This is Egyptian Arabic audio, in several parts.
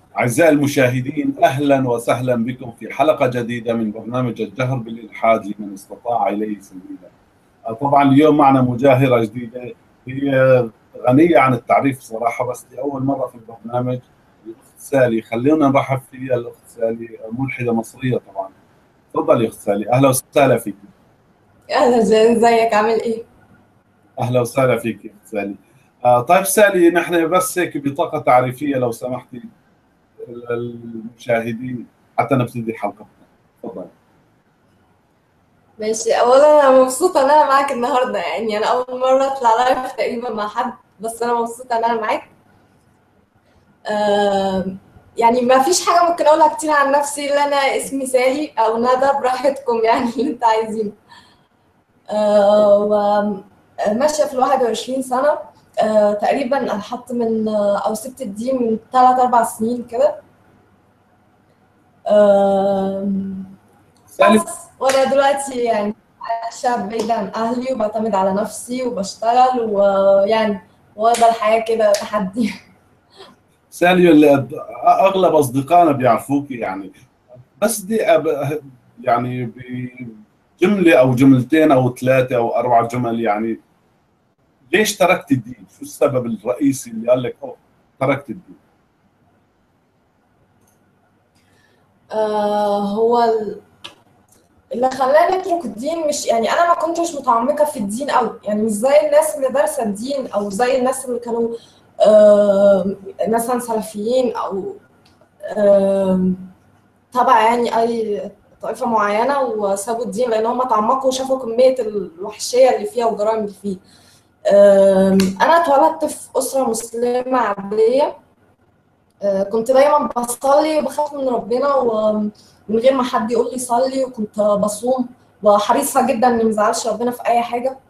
أعزائي المشاهدين أهلا وسهلا بكم في حلقة جديدة من برنامج الجهر بالإلحاد لمن استطاع إليه سبيلا طبعا اليوم معنا مجاهرة جديدة هي غنية عن التعريف صراحة بس لأول مرة في البرنامج الأخت سالي خلينا نرحب فيها الأخت سالي ملحدة مصرية طبعا تفضلي يا أخت سالي أهلا وسهلا فيك اهلا زين ازيك عامل ايه؟ أهلا وسهلا فيك يا أخت سالي آه طيب سالي نحن بس هيك بطاقة تعريفية لو سمحتي المشاهدين حتى نبتدي حلقتنا تفضل ماشي اولا انا مبسوطه ان انا معاك النهارده يعني انا اول مره اطلع لايف تقريبا مع حد بس انا مبسوطه ان انا معاك آم، يعني ما فيش حاجه ممكن اقولها كتير عن نفسي الا انا اسمي سالي او ندى براحتكم يعني اللي انت عايزينه آه، وماشيه في ال 21 سنه آه، تقريبا انا حط من آه، او سبت الدين من 3 4 سنين كده آم، سالي بس وانا دلوقتي يعني عايشه بعيد عن اهلي وبعتمد على نفسي وبشتغل ويعني واخده الحياه كده تحدي سالي ال- اغلب اصدقائنا بيعرفوك يعني بس دي أب- يعني بجمله او جملتين او ثلاثه او اربع جمل يعني ليش تركت الدين؟ شو السبب الرئيسي اللي قال لك اوه تركت الدين؟ آه هو ال- اللي خلاني اترك الدين مش يعني انا ما كنتش متعمقه في الدين قوي يعني مش زي الناس اللي دارسه الدين او زي الناس اللي كانوا آه مثلا سلفيين او آه تبع يعني اي طائفه معينه وسابوا الدين لان هم تعمقوا وشافوا كميه الوحشيه اللي فيها والجرائم اللي فيه آم، انا اتولدت في اسره مسلمه عاديه آه، كنت دايما بصلي وبخاف من ربنا ومن غير ما حد يقول لي صلي وكنت بصوم وحريصه جدا اني مزعلش ربنا في اي حاجه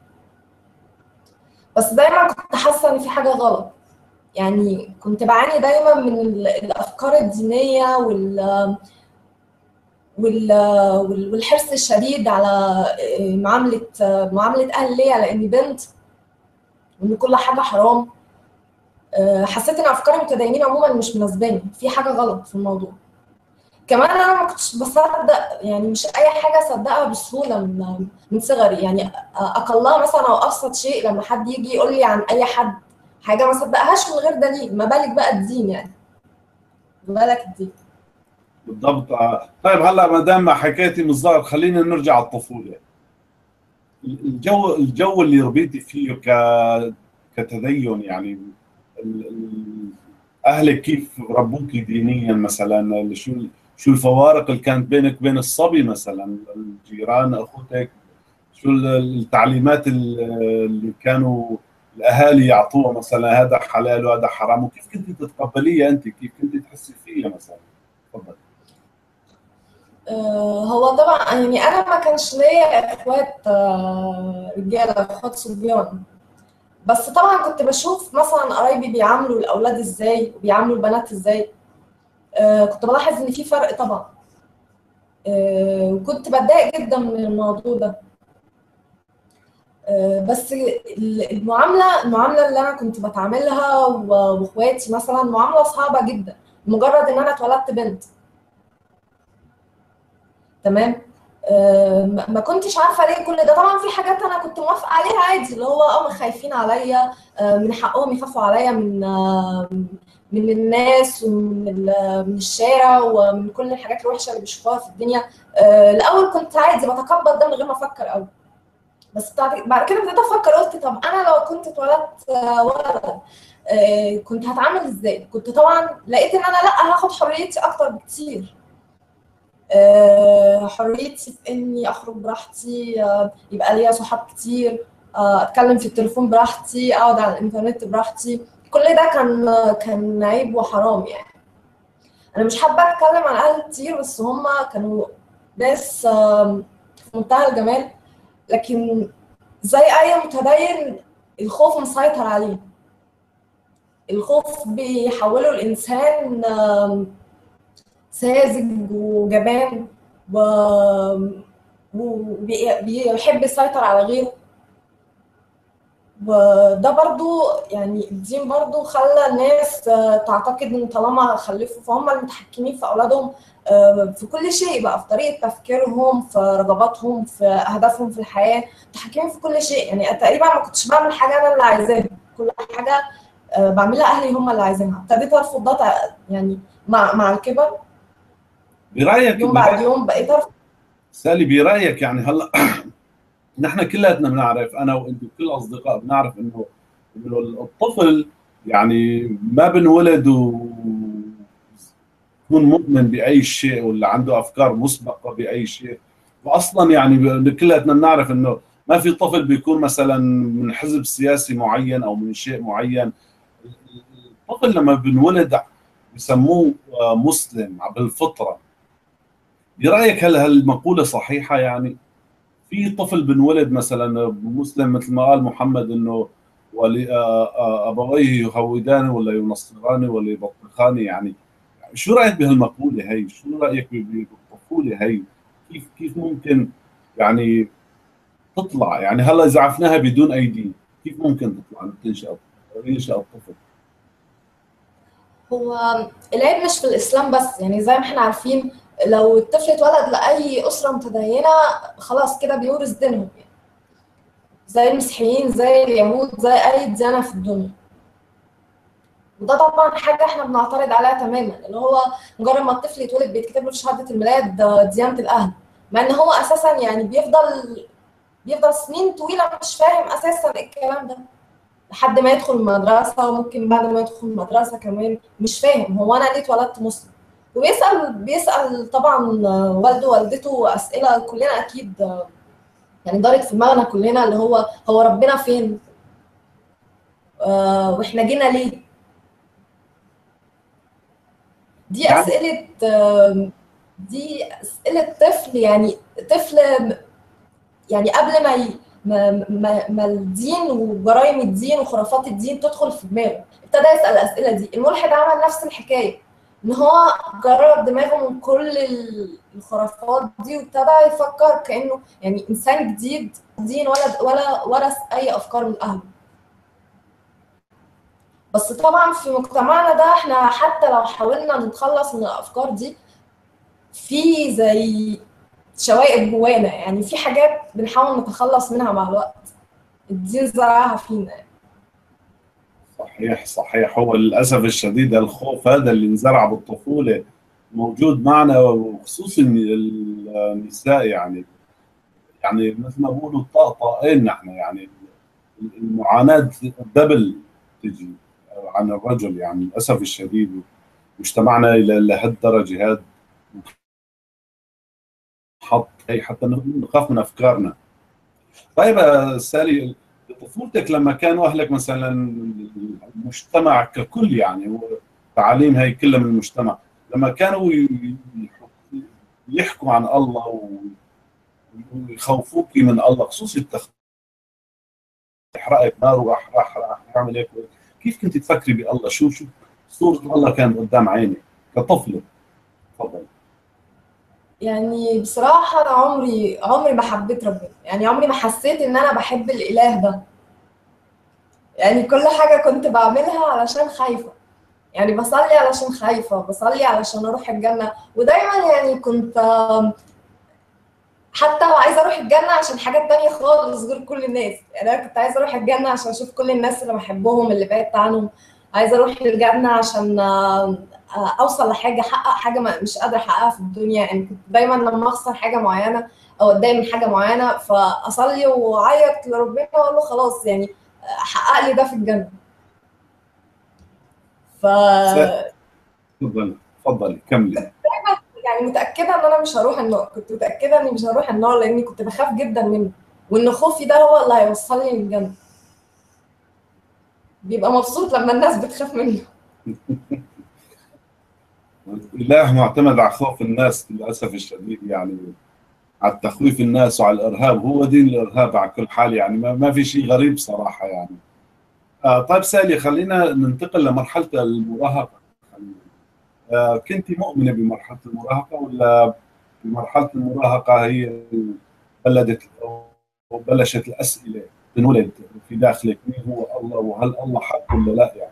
بس دايما كنت حاسه ان في حاجه غلط يعني كنت بعاني دايما من ال- الافكار الدينيه وال وال وال- والحرص الشديد على آه، معامله آه، معامله اهلي ليا لاني بنت وان كل حاجه حرام آه، حسيت ان افكار المتدينين عموما مش مناسباني في حاجه غلط في الموضوع كمان انا ما كنتش بصدق يعني مش اي حاجه اصدقها بسهوله من من صغري يعني اقلها مثلا او ابسط شيء لما حد يجي يقول لي عن اي حد حاجه ما صدقهاش من غير دليل ما بالك بقى الدين يعني ما بالك الدين بالضبط آه. طيب هلا ما دام حكيتي من الصغر خلينا نرجع على الطفوله الجو الجو اللي ربيتي فيه ك كتدين يعني ال- ال- اهلك كيف ربوكي دينيا مثلا شو شو الفوارق اللي كانت بينك وبين الصبي مثلا الجيران اخوتك شو ال- التعليمات ال- اللي كانوا الاهالي يعطوها مثلا هذا حلال وهذا حرام وكيف كنت تتقبليها انت كيف كنت تحسي فيها مثلا تفضل آه، هو طبعا يعني انا ما كانش ليا اخوات آه، رجاله اخوات صبيان بس طبعا كنت بشوف مثلا قرايبي بيعاملوا الاولاد ازاي وبيعاملوا البنات ازاي آه، كنت بلاحظ ان في فرق طبعا آه، وكنت بتضايق جدا من الموضوع ده آه، بس ال- المعامله المعامله اللي انا كنت بتعاملها و- واخواتي مثلا معامله صعبه جدا مجرد ان انا اتولدت بنت تمام آه، ما ما كنتش عارفه ليه كل ده طبعا في حاجات انا كنت موافقه عليها عادي اللي هو اه خايفين عليا آه، من حقهم يخافوا عليا من آه، من الناس ومن ال- من الشارع ومن كل الحاجات الوحشه اللي بيشوفوها في الدنيا آه، الاول كنت عادي بتقبل ده من غير ما افكر قوي بس بعد بعد كده بدأت افكر قلت طب انا لو كنت اتولدت آه، ولد آه، كنت هتعامل ازاي كنت طبعا لقيت ان انا لا هاخد حريتي اكتر بكتير آه، حريتي في اني اخرج براحتي آه، يبقى ليا صحاب كتير آه، اتكلم في التليفون براحتي اقعد على الانترنت براحتي كل ده كان كان عيب وحرام يعني انا مش حابه اتكلم عن اهل كتير بس هم كانوا ناس آم، في منتهى الجمال لكن زي اي متدين الخوف مسيطر عليه الخوف بيحوله الانسان آم، ساذج وجبان و وبيحب يسيطر على غيره وده برضو يعني الدين برضو خلى الناس آه، تعتقد ان طالما خلفوا فهم المتحكمين في اولادهم آه، في كل شيء بقى في طريقه تفكيرهم في رغباتهم في اهدافهم في الحياه متحكمين في كل شيء يعني تقريبا ما كنتش بعمل حاجه انا اللي عايزاها كل حاجه آه، بعملها اهلي هم اللي عايزينها ابتديت ارفض ده تع- يعني مع مع الكبر برايك يوم بعد برايك يوم بقيت ارفض سالي برايك يعني هلا نحن كلياتنا بنعرف انا وانت وكل الاصدقاء بنعرف انه انه الطفل يعني ما بنولد ويكون مؤمن باي شيء ولا عنده افكار مسبقه باي شيء واصلا يعني ب- كلياتنا بنعرف انه ما في طفل بيكون مثلا من حزب سياسي معين او من شيء معين الطفل لما بنولد بسموه آه، مسلم بالفطره برايك هل هالمقوله صحيحه يعني في طفل بنولد مثلا مسلم مثل ما قال محمد انه ولي آه، آه، ابويه يهوداني ولا ينصراني ولا يبطخاني يعني شو رايك بهالمقوله هي؟ شو رايك ب- ب- بالطفوله هي؟ كيف كيف ممكن يعني تطلع يعني هلا اذا عرفناها بدون اي دين كيف ممكن تطلع تنشا ينشا الطفل؟ هو العيب مش في الاسلام بس يعني زي ما احنا عارفين لو الطفل اتولد لاي اسره متدينه خلاص كده بيورث دينهم يعني زي المسيحيين زي اليهود زي اي ديانه في الدنيا وده طبعا حاجه احنا بنعترض عليها تماما اللي هو مجرد ما الطفل يتولد بيتكتب له في شهاده الميلاد ده ديانه الاهل مع ان هو اساسا يعني بيفضل بيفضل سنين طويله مش فاهم اساسا إيه الكلام ده لحد ما يدخل المدرسه وممكن بعد ما يدخل المدرسه كمان مش فاهم هو انا ليه اتولدت مسلم وبيسال بيسال طبعا والده ووالدته اسئله كلنا اكيد يعني دارت في دماغنا كلنا اللي هو هو ربنا فين؟ آه واحنا جينا ليه؟ دي يعني اسئله آه، دي اسئله طفل يعني طفل يعني قبل ما ي... ما, ما, ما الدين وجرائم الدين وخرافات الدين تدخل في دماغه ابتدى يسال الاسئله دي الملحد عمل نفس الحكايه ان هو جرب دماغه من كل الخرافات دي وابتدى يفكر كانه يعني انسان جديد دين ولا ولا ورث اي افكار من اهله بس طبعا في مجتمعنا ده احنا حتى لو حاولنا نتخلص من الافكار دي في زي شوائب جوانا يعني في حاجات بنحاول نتخلص منها مع الوقت الدين زرعها فينا يعني. صحيح صحيح هو للاسف الشديد الخوف هذا اللي انزرع بالطفوله موجود معنا وخصوصا النساء يعني يعني مثل ما بقولوا طاقين نحن يعني المعاناه دبل تجي عن الرجل يعني للاسف الشديد مجتمعنا الى لهالدرجه هذا حط هي حتى نخاف من افكارنا طيب سالي طفولتك لما كانوا اهلك مثلا المجتمع ككل يعني تعاليم هي كلها من المجتمع لما كانوا يحكوا عن الله ويخوفوك من الله خصوصي التخ يحرقك نار وراح راح راح يعمل هيك كيف كنت تفكري بالله شو شو صورة الله كانت قدام عينك كطفلة تفضل يعني بصراحة أنا عمري عمري ما حبيت ربنا يعني عمري ما حسيت إن أنا بحب الإله ده يعني كل حاجة كنت بعملها علشان خايفة يعني بصلي علشان خايفة بصلي علشان أروح الجنة ودايما يعني كنت حتى لو عايزة أروح الجنة عشان حاجات تانية خالص غير كل الناس يعني أنا كنت عايزة أروح الجنة عشان أشوف كل الناس اللي بحبهم اللي بعدت عنهم عايزة أروح الجنة عشان اوصل لحاجه احقق حاجه مش قادره احققها في الدنيا يعني كنت دايما لما اخسر حاجه معينه او اتضايق من حاجه معينه فاصلي واعيط لربنا واقول له خلاص يعني حقق لي ده في الجنه ف تفضلي تفضلي كملي يعني متاكده ان انا مش هروح النار كنت متاكده اني مش هروح النار لاني كنت بخاف جدا منه وان خوفي ده هو اللي هيوصلني للجنه بيبقى مبسوط لما الناس بتخاف منه الاله معتمد على خوف الناس للاسف الشديد يعني على تخويف الناس وعلى الارهاب هو دين الارهاب على كل حال يعني ما, ما في شيء غريب صراحه يعني آه طيب سالي خلينا ننتقل لمرحله المراهقه آه كنت مؤمنه بمرحله المراهقه ولا بمرحله المراهقه هي بلدت وبلشت الاسئله بنولد في داخلك مين هو الله وهل الله حق ولا لا يعني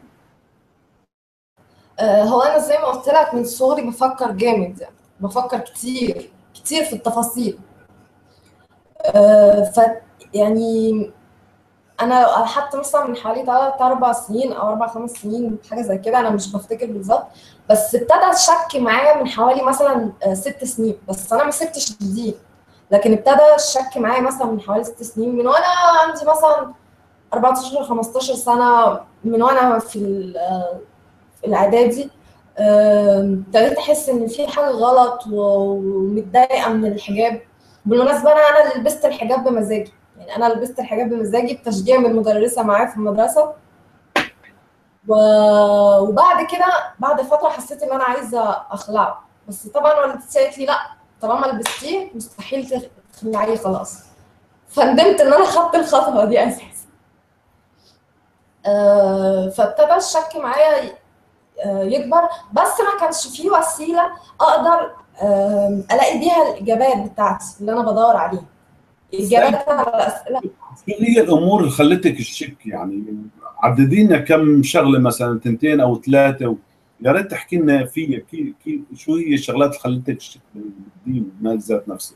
آه، هو انا زي ما قلت لك من صغري بفكر جامد يعني بفكر كتير كتير في التفاصيل آه، ف يعني انا حتى مثلا من حوالي 3 4 سنين او 4 5 سنين حاجه زي كده انا مش بفتكر بالظبط بس ابتدى الشك معايا من حوالي مثلا آه، ست سنين بس انا ما سبتش الدين لكن ابتدى الشك معايا مثلا من حوالي ست سنين من وانا عندي مثلا 14 15 سنه من وانا في ال- آه، في الاعدادي آم، ابتديت احس ان في حاجه غلط و- ومتضايقه من الحجاب بالمناسبه انا انا اللي لبست الحجاب بمزاجي يعني انا لبست الحجاب بمزاجي بتشجيع من مدرسه معايا في المدرسه و... وبعد كده بعد فتره حسيت ان انا عايزه اخلعه بس طبعا والدتي قالت لي لا طالما لبستيه مستحيل تخلعيه خلاص فندمت ان انا خدت الخطوه دي اساسا آه، فابتدى الشك معايا آه، يكبر بس ما كانش فيه وسيله اقدر آم، الاقي بيها الاجابات بتاعتي اللي انا بدور عليها اجابات على الاسئله شو هي الامور اللي خلتك الشك يعني عددي لنا كم شغله مثلا تنتين او ثلاثه و... يا ريت تحكي لنا فيها كيف كيف شو هي الشغلات اللي خلتك تشك بالدين ما ذات نفسه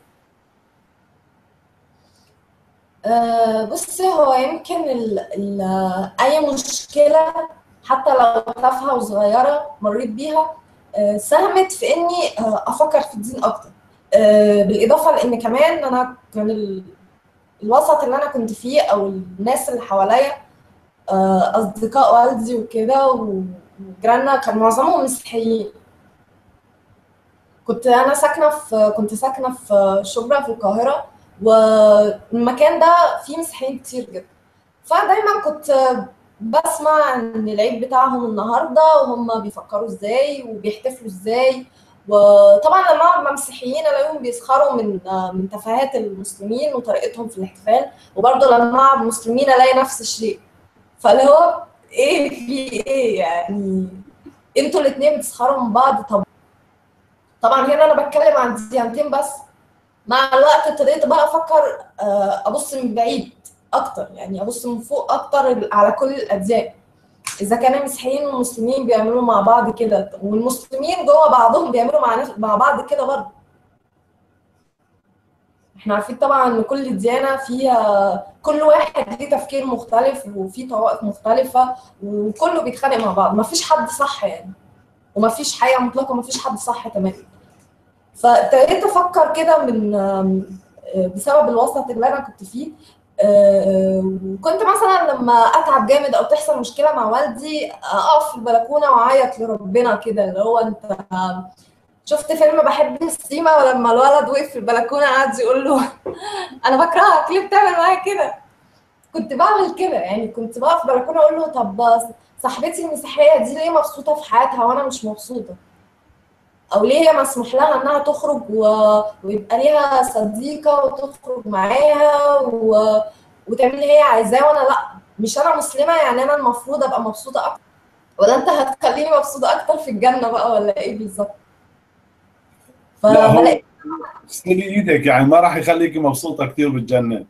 آه، بصي هو يمكن ال ال اي مشكله حتى لو تافهه وصغيره مريت بيها آه، ساهمت في اني آه، افكر في الدين اكتر آه، بالاضافه لان كمان انا كان ال- الوسط اللي انا كنت فيه او الناس اللي حواليا آه، اصدقاء والدي وكده و- وجيراننا كان معظمهم مسيحيين كنت انا ساكنه في كنت ساكنه في شبرا في القاهره والمكان ده فيه مسيحيين كتير جدا فدايما كنت بسمع عن العيد بتاعهم النهارده وهم بيفكروا ازاي وبيحتفلوا ازاي وطبعا لما اقعد مع مسيحيين الاقيهم بيسخروا من من تفاهات المسلمين وطريقتهم في الاحتفال وبرضه لما اقعد مسلمين الاقي نفس الشيء فاللي هو ايه في ايه يعني انتوا الاثنين بتسخروا من بعض طب طبعا هنا انا بتكلم عن ديانتين بس مع الوقت ابتديت بقى افكر آه، ابص من بعيد اكتر يعني ابص من فوق اكتر على كل الاديان اذا كان المسيحيين والمسلمين بيعملوا مع بعض كده والمسلمين جوه بعضهم بيعملوا مع نفس- مع بعض كده برضه احنا عارفين طبعا ان كل ديانه فيها كل واحد ليه تفكير مختلف وفي طوائف مختلفه وكله بيتخانق مع بعض مفيش حد صح يعني ومفيش حقيقه مطلقه ومفيش حد صح تماما فابتديت افكر كده من آم، آه، بسبب الوسط اللي انا كنت فيه آه، وكنت مثلا لما اتعب جامد او تحصل مشكله مع والدي اقف في البلكونه واعيط لربنا كده اللي هو انت شفت فيلم بحب السيما ولما الولد وقف في البلكونه قعد يقول له انا بكرهك ليه بتعمل معايا كده كنت بعمل كده يعني كنت بقف في البلكونه اقول له طب صاحبتي المسيحيه دي ليه مبسوطه في حياتها وانا مش مبسوطه او ليه هي مسموح لها انها تخرج و... ويبقى ليها صديقه وتخرج معاها و... وتعمل اللي هي عايزاه وانا لا مش انا مسلمه يعني انا المفروض ابقى مبسوطه اكتر ولا انت هتخليني مبسوطه اكتر في الجنه بقى ولا ايه بالظبط لا هو فبلاقي اغسلي ايدك يعني ما راح يخليكي مبسوطه كثير بالجنه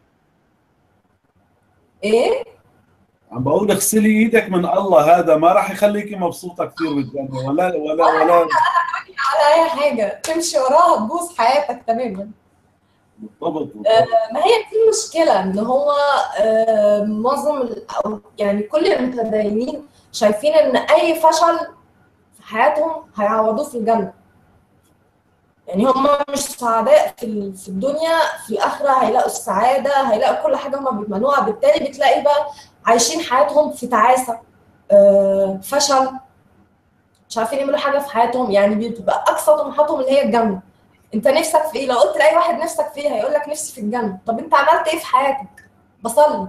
ايه عم بقول اغسلي ايدك من الله هذا ما راح يخليكي مبسوطه كثير بالجنه ولا ولا ولا على اي حاجه تمشي وراها تبوظ حياتك تماما بالضبط بالضبط. ما هي دي المشكلة إن هو آه، معظم ال- أو يعني كل المتدينين شايفين إن أي فشل في حياتهم هيعوضوه في الجنة. يعني هم مش سعداء في ال- في الدنيا في الآخرة هيلاقوا السعادة هيلاقوا كل حاجة هم بيتمنوها بالتالي بتلاقي بقى عايشين حياتهم في تعاسة آه، فشل مش عارفين يعملوا حاجة في حياتهم يعني بتبقى أقصى طموحاتهم اللي هي الجنة. انت نفسك في ايه لو قلت لاي واحد نفسك في ايه هيقول لك نفسي في الجنه طب انت عملت ايه في حياتك بصلي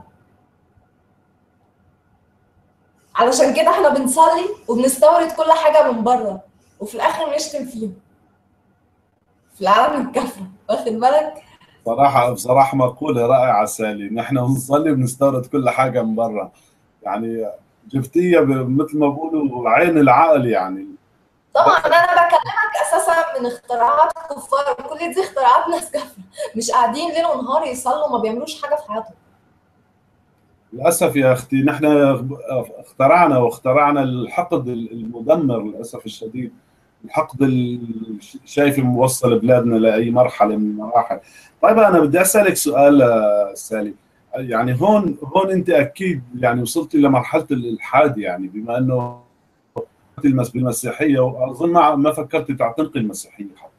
علشان كده احنا بنصلي وبنستورد كل حاجه من بره وفي الاخر نشتم فيهم في العالم الكفره واخد بالك صراحه بصراحه مقوله رائعه سالي نحن بنصلي بنستورد كل حاجه من برا يعني جبتيها ب- مثل ما بقولوا عين العقل يعني طبعا انا بكلمك اساسا من اختراعات كفار كل دي اختراعات ناس كفره مش قاعدين ليل ونهار يصلوا ما بيعملوش حاجه في حياتهم للاسف يا اختي نحن اخترعنا واخترعنا الحقد المدمر للاسف الشديد الحقد ال- شايف موصل بلادنا لاي مرحله من المراحل طيب انا بدي اسالك سؤال آه، سالي يعني هون هون انت اكيد يعني وصلتي لمرحله الالحاد يعني بما انه المس- بالمسيحيه واظن ما ما فكرتي تعتنقي المسيحيه حتى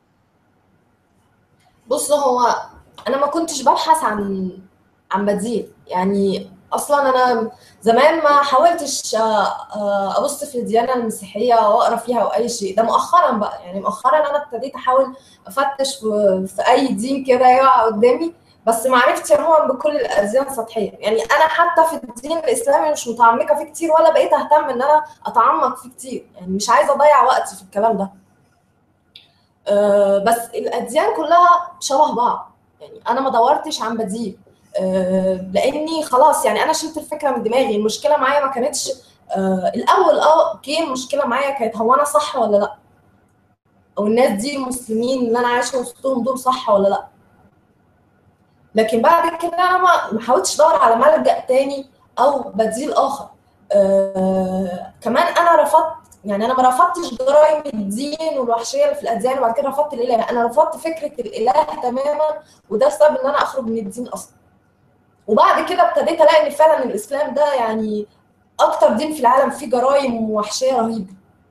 بص هو انا ما كنتش ببحث عن عن بديل يعني اصلا انا زمان ما حاولتش آه، آه، ابص في الديانه المسيحيه واقرا فيها او اي شيء ده مؤخرا بقى يعني مؤخرا انا ابتديت احاول افتش في, في اي دين كده يقع قدامي بس معرفتي عموما بكل الاديان سطحيه يعني انا حتى في الدين الاسلامي مش متعمقه فيه كتير ولا بقيت اهتم ان انا اتعمق فيه كتير يعني مش عايزه اضيع وقتي في الكلام ده آه، بس الاديان كلها شبه بعض يعني انا ما دورتش عن بديل آه، لاني خلاص يعني انا شلت الفكره من دماغي المشكله معايا ما كانتش آه، الاول اه اوكي المشكله معايا كانت هو انا صح ولا لا او الناس دي المسلمين اللي انا عايشه وسطهم دول صح ولا لا لكن بعد كده انا ما ما حاولتش ادور على ملجأ تاني او بديل اخر آه كمان انا رفضت يعني انا ما رفضتش جرائم الدين والوحشيه اللي في الاديان وبعد كده رفضت الاله انا رفضت فكره الاله تماما وده السبب ان انا اخرج من الدين اصلا وبعد كده ابتديت الاقي ان فعلا الاسلام ده يعني اكتر دين في العالم فيه جرائم ووحشيه رهيبه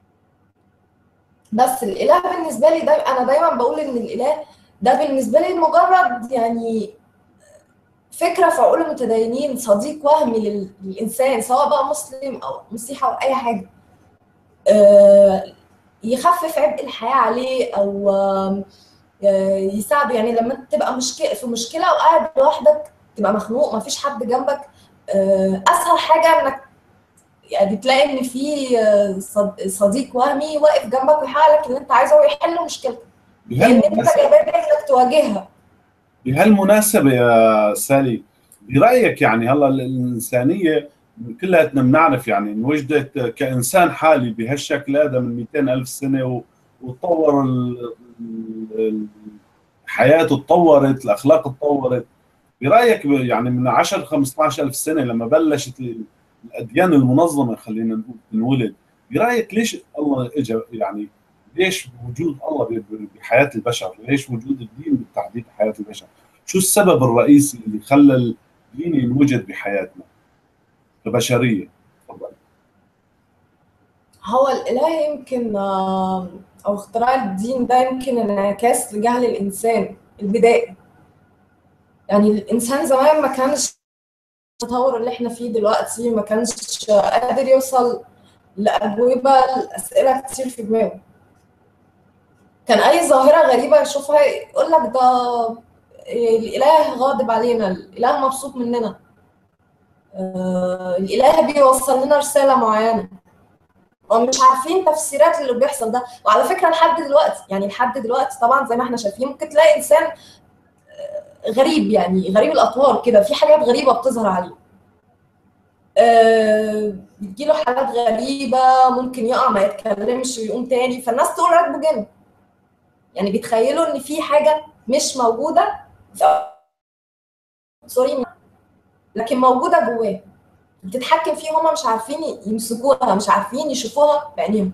بس الاله بالنسبه لي ده انا دايما بقول ان الاله ده بالنسبه لي مجرد يعني فكره في عقول المتدينين صديق وهمي لل- للانسان سواء بقى مسلم او مسيحي او اي حاجه آه، يخفف عبء الحياه عليه او آم، آه، يساعده يعني لما انت تبقى مشكله في مشكله وقاعد لوحدك تبقى مخنوق مفيش حد جنبك آه، اسهل حاجه انك يعني تلاقي ان في آه، صد- صديق وهمي واقف جنبك ويحقق لك اللي انت عايزه ويحل مشكلتك لان انت بهالمناسبه جايبها انك تواجهها بهالمناسبه يا سالي برايك يعني هلا الانسانيه كلياتنا بنعرف يعني انوجدت كانسان حالي بهالشكل هذا من 200 الف سنه و- وتطور ال- ال- الحياه تطورت الاخلاق تطورت برايك ب- يعني من 10 15 الف سنه لما بلشت ال- الاديان المنظمه خلينا نقول تنولد برايك ليش الله اجى يعني ليش وجود الله ب- ب- بحياه البشر؟ ليش وجود الدين بالتحديد بحياه البشر؟ شو السبب الرئيسي اللي خلى الدين ينوجد بحياتنا كبشريه؟ تفضل هو الإله يمكن آه، أو اختراع الدين ده يمكن انعكاس لجهل الإنسان البدائي يعني الإنسان زمان ما كانش التطور اللي احنا فيه دلوقتي ما كانش قادر يوصل لأجوبة لأسئلة كتير في دماغه كان أي ظاهرة غريبة يشوفها يقول لك ده الإله غاضب علينا الإله مبسوط مننا آه، الإله بيوصل لنا رسالة معينة ومش عارفين تفسيرات اللي بيحصل ده وعلى فكره لحد دلوقتي يعني لحد دلوقتي طبعا زي ما احنا شايفين ممكن تلاقي انسان غريب يعني غريب الاطوار كده في حاجات غريبه بتظهر عليه آه، بتجيله حالات غريبه ممكن يقع ما يتكلمش ويقوم تاني فالناس تقول راكبه جن يعني بيتخيلوا ان في حاجه مش موجوده سوري لكن موجوده جواه بتتحكم فيه هما مش عارفين يمسكوها مش عارفين يشوفوها بعينيهم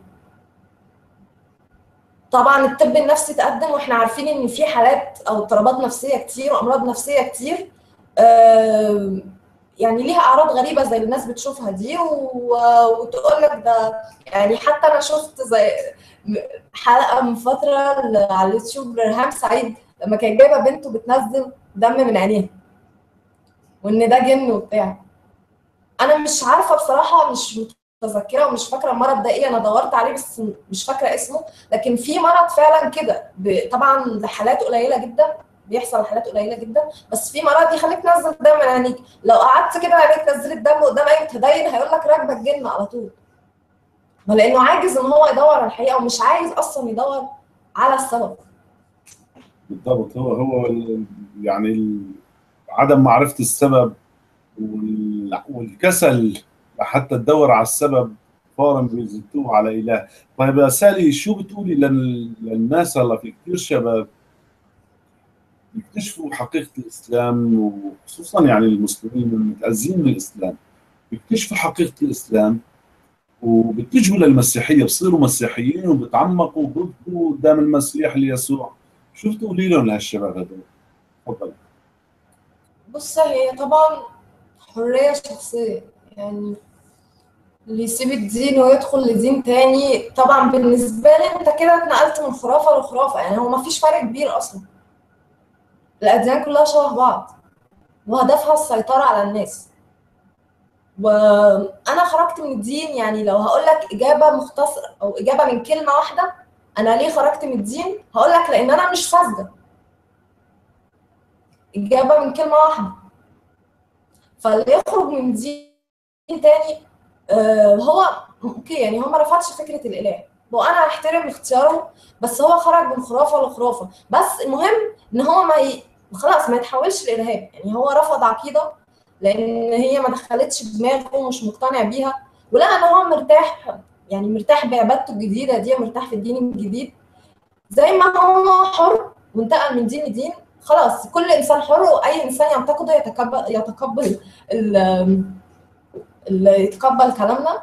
طبعا الطب النفسي تقدم واحنا عارفين ان في حالات او اضطرابات نفسيه كتير وامراض نفسيه كتير آه، يعني ليها اعراض غريبه زي اللي الناس بتشوفها دي و- وتقول لك ده يعني حتى انا شفت زي حلقه من فتره على اليوتيوب لرهام سعيد لما كانت جايبه بنته بتنزل دم من عينيها وان ده جن وبتاع انا مش عارفه بصراحه مش متذكره ومش فاكره المرض ده ايه انا دورت عليه بس مش فاكره اسمه لكن في مرض فعلا كده ب- طبعا لحالات قليله جدا بيحصل لحالات قليله جدا بس في مرض يخليك تنزل دم من عينيك لو قعدت كده عينيك نزلت دم قدام اي متدين هيقول لك راكبه الجن على طول ما لانه عاجز ان هو يدور على الحقيقه ومش عايز اصلا يدور على السبب بالضبط هو هو ال- يعني ال- عدم معرفه السبب وال- والكسل حتى تدور على السبب فورا بيزتوه على اله طيب يا سالي شو بتقولي لل- للناس هلا في كثير شباب بيكتشفوا حقيقه الاسلام وخصوصا يعني المسلمين المتأذين من الاسلام بيكتشفوا حقيقه الاسلام وبيتجهوا للمسيحيه بصيروا مسيحيين وبتعمقوا وبيبقوا قدام المسيح ليسوع شو بتقولي لهم لهالشباب هذول؟ تفضل بص هي طبعا حرية شخصية يعني اللي يسيب الدين ويدخل لدين تاني طبعا بالنسبة لي انت كده اتنقلت من خرافة لخرافة يعني هو مفيش فرق كبير اصلا الأديان كلها شبه بعض وهدفها السيطرة على الناس وأنا خرجت من الدين يعني لو هقول لك إجابة مختصرة أو إجابة من كلمة واحدة أنا ليه خرجت من الدين؟ هقول لك لأن أنا مش فاسدة إجابة من كلمة واحدة فاللي يخرج من دين تاني آه هو اوكي يعني هو ما رفضش فكره الاله وانا احترم اختياره بس هو خرج من خرافه لخرافه بس المهم ان هو ما ي... خلاص ما يتحولش لارهاب يعني هو رفض عقيده لان هي ما دخلتش دماغه ومش مقتنع بيها ولقى ان هو مرتاح يعني مرتاح بعبادته الجديده دي مرتاح في الدين الجديد زي ما هو حر وانتقل من دين لدين خلاص كل انسان حر واي انسان ينتقده يتقبل يتقبل اللي يتقبل كلامنا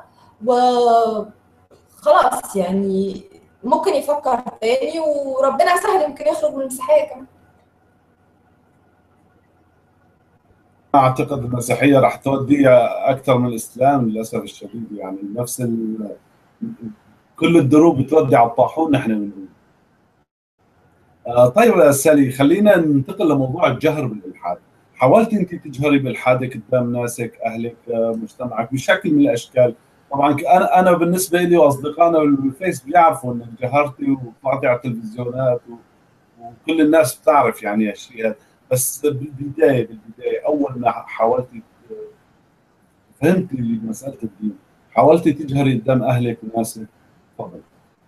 وخلاص يعني ممكن يفكر تاني وربنا يسهل يمكن يخرج من المسيحيه كمان اعتقد المسيحيه راح توديها اكثر من الاسلام للاسف الشديد يعني نفس ال... كل الدروب بتودي على الطاحون نحن بنقول آه طيب يا سالي خلينا ننتقل لموضوع الجهر بالالحاد حاولت انت تجهري بالحادك قدام ناسك اهلك مجتمعك بشكل من الاشكال طبعا انا انا بالنسبه لي واصدقائنا بالفيس بيعرفوا انك جهرتي وطلعتي على التلفزيونات وكل الناس بتعرف يعني هالشيء بس بالبدايه بالبدايه اول ما حاولتي فهمتي مساله الدين حاولتي تجهري قدام اهلك وناسك تفضل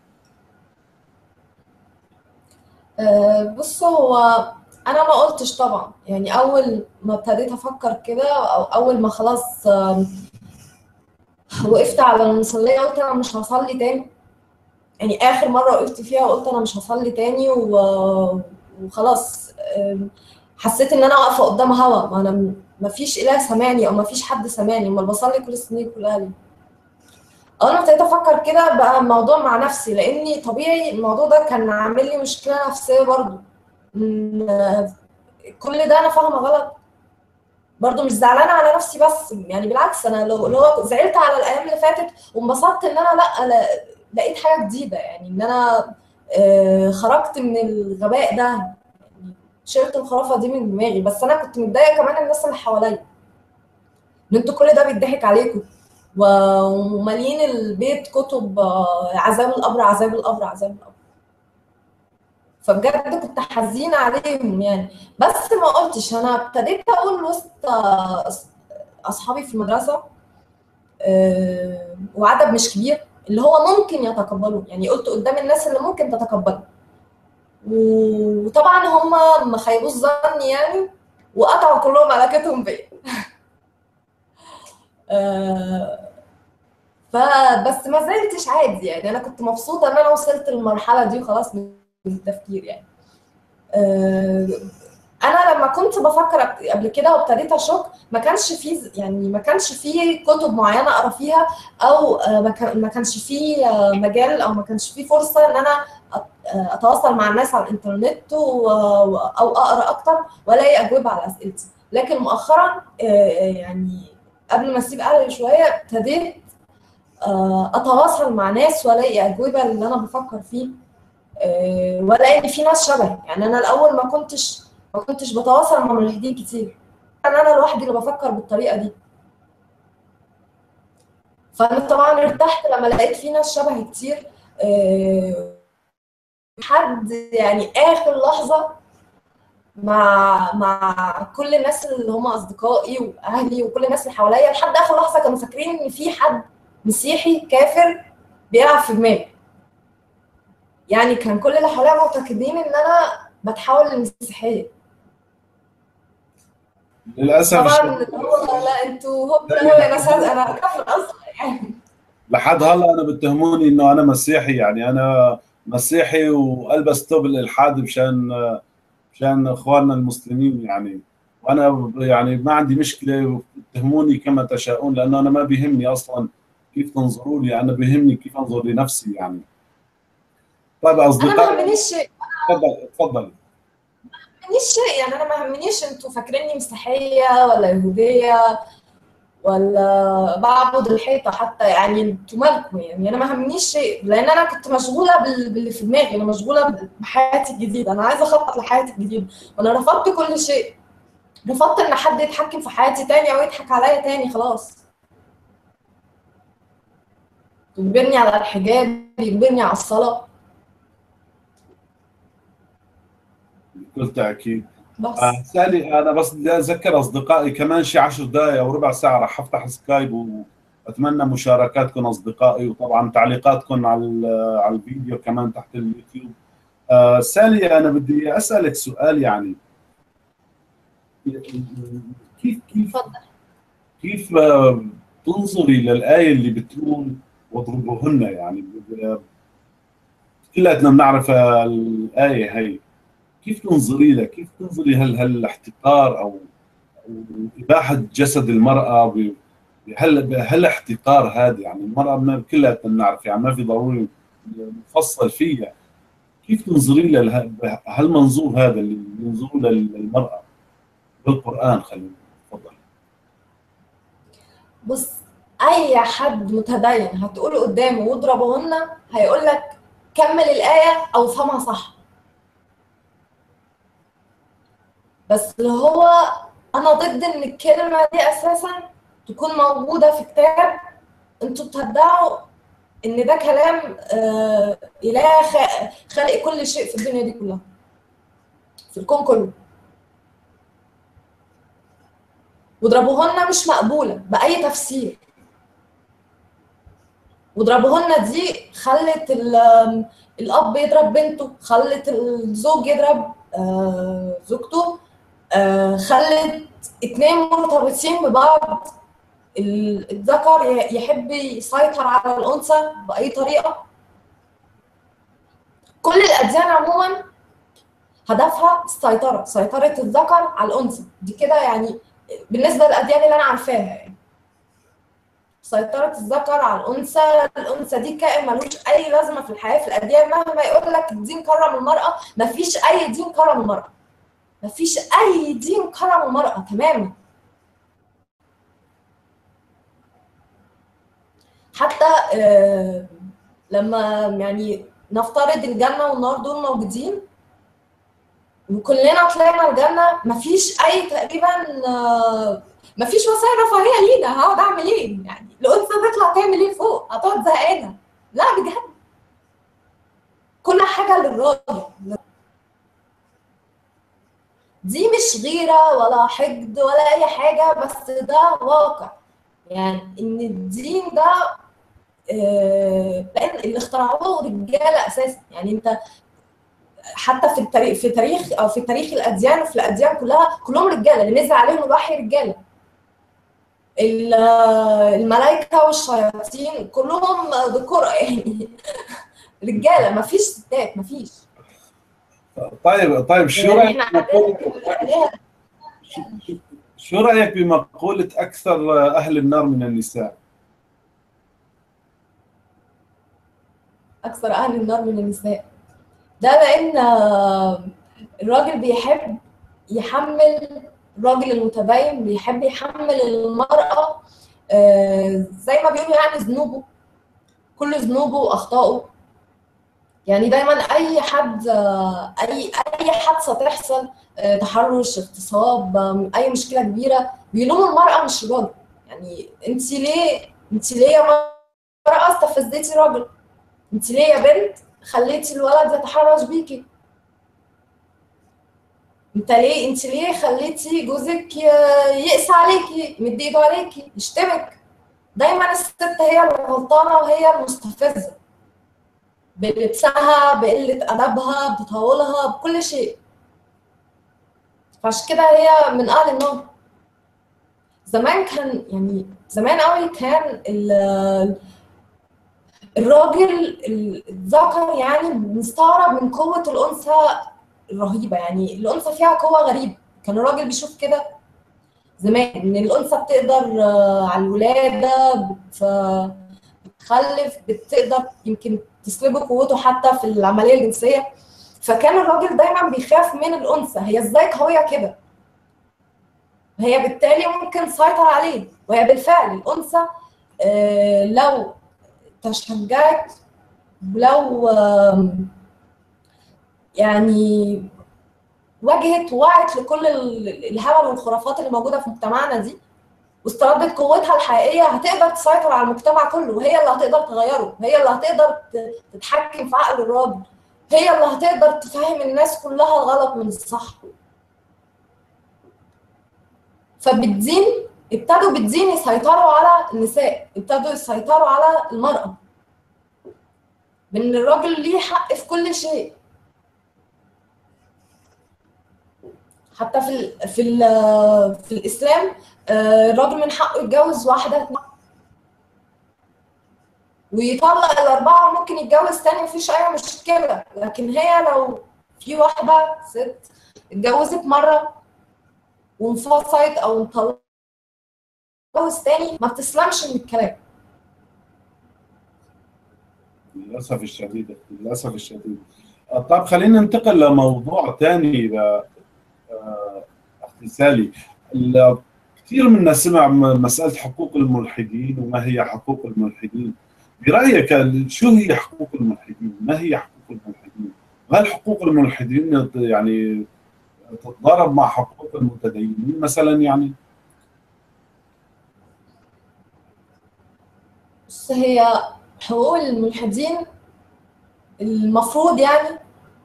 أه بص هو انا ما قلتش طبعا يعني اول ما ابتديت افكر كده او اول ما خلاص وقفت على المصليه قلت انا مش هصلي تاني يعني اخر مره وقفت فيها وقلت انا مش هصلي تاني وخلاص حسيت ان انا واقفه قدام هوا ما انا ما فيش اله سامعني او ما فيش حد سامعني امال بصلي كل السنين كلها ليه اول ما ابتديت افكر كده بقى الموضوع مع نفسي لاني طبيعي الموضوع ده كان عامل لي مشكله نفسيه برضه كل ده انا فاهمه غلط برضه مش زعلانه على نفسي بس يعني بالعكس انا لو لو زعلت على الايام اللي فاتت وانبسطت ان انا لا لقيت حاجه جديده يعني ان انا خرجت من الغباء ده يعني شلت الخرافه دي من دماغي بس انا كنت متضايقه كمان الناس اللي حواليا ان انتوا كل ده بيضحك عليكم ومالين البيت كتب عذاب القبر عذاب القبر عذاب القبر فبجد كنت حزينه عليهم يعني بس ما قلتش انا ابتديت اقول وسط اصحابي في المدرسه وعدد مش كبير اللي هو ممكن يتقبلوا يعني قلت قدام الناس اللي ممكن تتقبلوا وطبعا هم ما خيبوش ظني يعني وقطعوا كلهم علاقتهم بيا فبس ما زلتش عادي يعني انا كنت مبسوطه ان انا وصلت للمرحله دي وخلاص من التفكير يعني انا لما كنت بفكر قبل كده وابتديت اشك ما كانش في يعني ما كانش في كتب معينه اقرا فيها او ما كانش في مجال او ما كانش في فرصه ان انا اتواصل مع الناس على الانترنت او اقرا اكتر والاقي اجوبه على اسئلتي لكن مؤخرا يعني قبل ما اسيب اهلي شويه ابتديت اتواصل مع ناس والاقي اجوبه اللي انا بفكر فيه والاقي ان في ناس شبهي يعني انا الاول ما كنتش ما كنتش بتواصل مع ملحدين كتير انا انا لوحدي اللي بفكر بالطريقه دي فانا طبعا ارتحت لما لقيت في ناس شبهي كتير حد يعني اخر لحظه مع مع كل الناس اللي هم اصدقائي واهلي وكل الناس اللي حواليا لحد اخر لحظه كانوا فاكرين ان في حد مسيحي كافر بيلعب في دماغي يعني كان كل اللي حواليا معتقدين ان انا بتحول للمسيحيه للاسف طبعا هو لا انتوا هو يا ناس انا كافر اصلا يعني لحد هلا انا بتهموني انه انا مسيحي يعني انا مسيحي والبس توب الالحاد مشان عشان اخواننا المسلمين يعني وانا يعني ما عندي مشكله اتهموني كما تشاءون لانه انا ما بيهمني اصلا كيف تنظروا لي انا بيهمني كيف انظر لنفسي يعني طيب انا ما اصدقائي همنيش شيء تفضل تفضل ما همنيش شيء يعني انا ما همنيش انتوا فاكريني مسيحيه ولا يهوديه ولا بعبد الحيطه حتى يعني انتوا مالكم يعني انا ما همنيش شيء لان انا كنت مشغوله بال- باللي في دماغي انا مشغوله بحياتي الجديده انا عايزه اخطط لحياتي الجديده وانا رفضت كل شيء رفضت ان حد يتحكم في حياتي تاني او يضحك عليا تاني خلاص يجبرني على الحجاب يجبرني على الصلاه بكل تاكيد بس آه، سالي انا بس بدي اذكر اصدقائي كمان شي 10 دقائق او ربع ساعه راح افتح سكايب واتمنى مشاركاتكم اصدقائي وطبعا تعليقاتكم على ال- على الفيديو كمان تحت اليوتيوب آه، سالي انا بدي اسالك سؤال يعني كيف كيف اتفضل كيف آه، تنظري للايه اللي بتقول واضربوهن يعني ب- كلنا بنعرف الايه هي كيف تنظري لها؟ كيف تنظري هل هالاحتقار او أو اباحه جسد المراه ب- هل هل احتقار هذا يعني المراه ما كلها بنعرف يعني ما في ضروري نفصل فيها كيف تنظري لها هالمنظور هذا اللي ينظروا للمراه بالقران خلينا تفضل بص اي حد متدين هتقول قدامه واضربهن هيقول لك كمل الايه او افهمها صح بس اللي هو انا ضد ان الكلمه دي اساسا تكون موجوده في كتاب انتوا بتدعوا ان ده كلام آه اله خ- خالق كل شيء في الدنيا دي كلها في الكون كله واضربوهن مش مقبوله باي تفسير واضربوهن دي خلت ال- الاب يضرب بنته خلت الزوج يضرب آه، زوجته آه، خلت اتنين مرتبطين ببعض ال- الذكر ي- يحب يسيطر على الانثى باي طريقه كل الاديان عموما هدفها السيطره سيطره الذكر على الانثى دي كده يعني بالنسبه للاديان اللي انا عارفاها يعني سيطرة الذكر على الأنثى، الأنثى دي كائن ملوش أي لازمة في الحياة في الأديان مهما يقول لك الدين كرم المرأة، مفيش أي دين كرم المرأة. مفيش أي دين كرم المرأة تماما. حتى آه، لما يعني نفترض الجنة والنار دول موجودين وكلنا طلعنا الجنة مفيش أي تقريبا آه، مفيش وسائل رفاهية لينا هقعد أعمل إيه؟ يعني الأنثى تطلع تعمل إيه فوق؟ هتقعد زهقانة. لا بجد. كل حاجة للراجل. دي مش غيرة ولا حقد ولا أي حاجة بس ده واقع. يعني إن الدين ده آه، لأن اللي اخترعوه رجالة أساسا، يعني أنت حتى في التاريخ في تاريخ او في تاريخ الاديان وفي الاديان كلها كلهم رجاله اللي نزل عليهم الوحي رجاله ال- الملائكه والشياطين كلهم ذكور يعني رجاله ما فيش ستات ما فيش طيب طيب شو يعني رايك احنا بمقولة- الآلهة شو رايك بمقوله اكثر اهل النار من النساء؟ اكثر اهل النار من النساء ده لان آه، الراجل بيحب يحمل الراجل المتدين بيحب يحمل المرأة آه، زي ما بيقولوا يعني ذنوبه كل ذنوبه واخطائه يعني دايما اي حد آه، اي اي حادثه تحصل آه، تحرش اغتصاب آم، اي مشكله كبيره بيلوموا المراه مش الراجل يعني انت ليه انت ليه يا مراه استفزتي راجل انت ليه يا بنت خليتي الولد يتحرش بيكي انت ليه انت ليه خليتي جوزك ي- يقسى عليكي يمد ايده عليكي يشتمك دايما الست هي الغلطانه وهي المستفزه بلبسها بقله ادبها بتطاولها بكل شيء فعشان كده هي من اهل النار زمان كان يعني زمان قوي كان ال- الراجل الذكر يعني بنستغرب من قوة الأنثى الرهيبه يعني الانثى فيها قوه غريبه كان الراجل بيشوف كده زمان ان الانثى بتقدر آه، على الولاده بت بتخلف بتقدر يمكن تسلبه قوته حتى في العمليه الجنسيه فكان الراجل دايما بيخاف من الانثى هي ازاي قويه كده هي بالتالي ممكن تسيطر عليه وهي بالفعل الانثى آه، لو تشجعت لو آم، يعني واجهت ووعت لكل ال- الهبل والخرافات اللي موجوده في مجتمعنا دي واستردت قوتها الحقيقيه هتقدر تسيطر على المجتمع كله وهي اللي هتقدر تغيره هي اللي هتقدر ت- تتحكم في عقل الراجل هي اللي هتقدر تفهم الناس كلها الغلط من الصح فبالدين ابتدوا بالدين يسيطروا على النساء ابتدوا يسيطروا على المرأة بان الراجل ليه حق في كل شيء حتى في ال في ال في الاسلام آه، الراجل من حقه يتجوز واحده ويطلق الاربعه وممكن يتجوز تاني مفيش اي مشكله لكن هي لو في واحده ست اتجوزت مره وانفصلت او انطلقت تتجوز تاني ما بتسلمش من الكلام للاسف الشديد للاسف الشديد آه، طب خلينا ننتقل لموضوع ثاني اختي سالي ال- كثير منا سمع م- مساله حقوق الملحدين وما هي حقوق الملحدين برايك ال- شو هي حقوق الملحدين؟ ما هي حقوق الملحدين؟ وهل حقوق الملحدين يت- يعني تتضارب مع حقوق المتدينين مثلا يعني؟ بص هي حقوق الملحدين المفروض يعني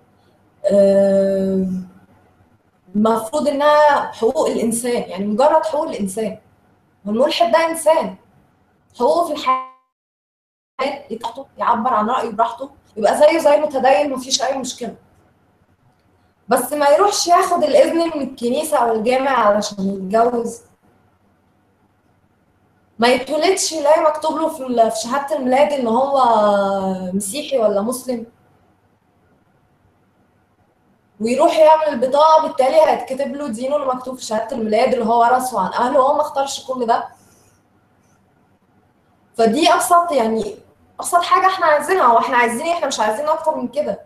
آه، المفروض انها حقوق الانسان يعني مجرد حقوق الانسان والملحد ده انسان حقوقه في الحياه يتحطه يعبر عن رايه براحته يبقى زيه زي المتدين مفيش اي مشكله بس ما يروحش ياخد الاذن من الكنيسه او الجامع علشان يتجوز ما يتولدش يلاقي مكتوب له في ال- في شهاده الميلاد ان هو مسيحي ولا مسلم ويروح يعمل البطاقه بالتالي هيتكتب له دينه اللي مكتوب في شهاده الميلاد اللي هو ورثه عن اهله وهو ما اختارش كل ده فدي ابسط يعني ابسط حاجه احنا عايزينها واحنا عايزين إيه؟ احنا مش عايزين اكتر من كده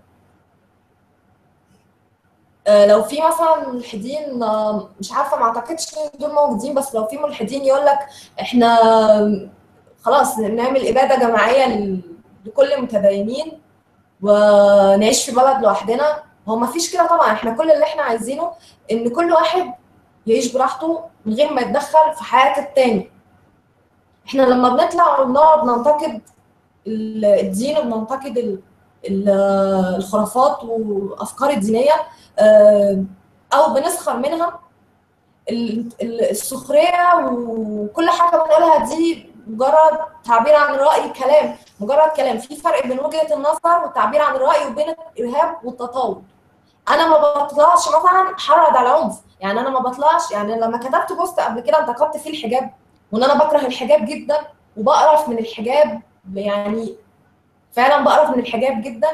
آه، لو في مثلا ملحدين آه، مش عارفه ما اعتقدش إن دول موجودين بس لو في ملحدين يقول لك احنا خلاص نعمل اباده جماعيه ل- لكل المتدينين ونعيش في بلد لوحدنا هو ما فيش كده طبعا احنا كل اللي احنا عايزينه ان كل واحد يعيش براحته من غير ما يتدخل في حياه التاني احنا لما بنطلع وبنقعد ننتقد ال- الدين وبننتقد ال- ال- الخرافات والافكار الدينيه آه، او بنسخر منها ال- ال- السخريه وكل حاجه بنقولها دي مجرد تعبير عن الراي كلام مجرد كلام في فرق بين وجهه النظر والتعبير عن الراي وبين الارهاب والتطاول انا ما بطلعش مثلا حرض على عنف يعني انا ما بطلعش يعني لما كتبت بوست قبل كده انتقدت فيه الحجاب وان انا بكره الحجاب جدا وبقرف من الحجاب يعني فعلا بقرف من الحجاب جدا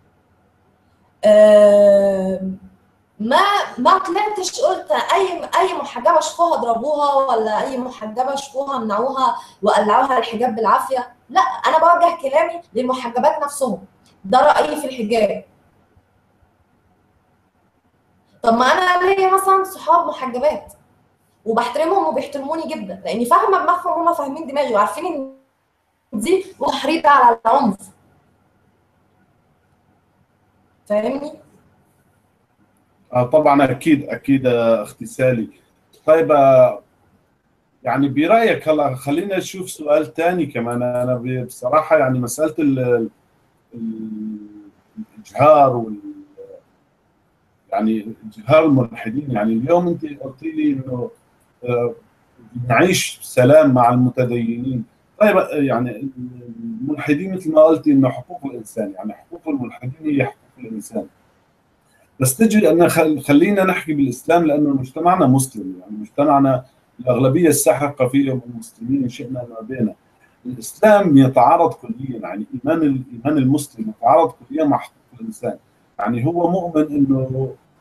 آه، ما ما طلعتش قلت اي اي محجبه شافوها اضربوها ولا اي محجبه شافوها منعوها وقلعوها الحجاب بالعافيه لا انا بوجه كلامي للمحجبات نفسهم ده رايي في الحجاب طب ما انا ليا مثلا صحاب محجبات وبحترمهم وبيحترموني جدا لاني فاهمه دماغهم هم فاهمين دماغي وعارفين ان دي تحريض على العنف فاهمني آه طبعا اكيد اكيد آه، اختي سالي طيب آه، يعني برايك هلا خلينا نشوف سؤال ثاني كمان انا ب- بصراحه يعني مساله ال- ال- الاجهار وال يعني اجهار الملحدين يعني اليوم انت قلت لي انه آه، نعيش سلام مع المتدينين طيب آه، يعني الملحدين مثل ما قلتي انه حقوق الانسان يعني حقوق الملحدين هي حقوق الانسان بس تجي ان خل... خلينا نحكي بالاسلام لانه مجتمعنا مسلم يعني مجتمعنا الاغلبيه الساحقه فيه مسلمين شئنا ما بينا الاسلام يتعارض كليا يعني ايمان الايمان المسلم يتعارض كليا مع حقوق الانسان يعني هو مؤمن انه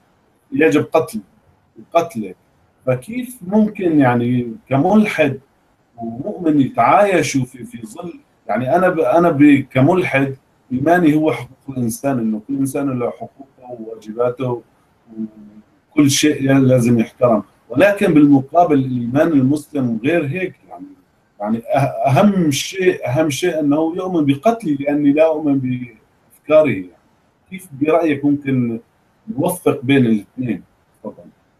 يجب قتل قتلك فكيف ممكن يعني كملحد ومؤمن يتعايشوا في في ظل يعني انا ب انا ب كملحد ايماني هو حقوق الانسان انه كل انسان له حقوقه وواجباته وكل شيء لازم يحترم ولكن بالمقابل الايمان المسلم غير هيك يعني يعني اهم شيء اهم شيء انه يؤمن بقتلي لاني لا اؤمن بافكاره يعني. كيف برايك ممكن نوفق بين الاثنين؟ تفضل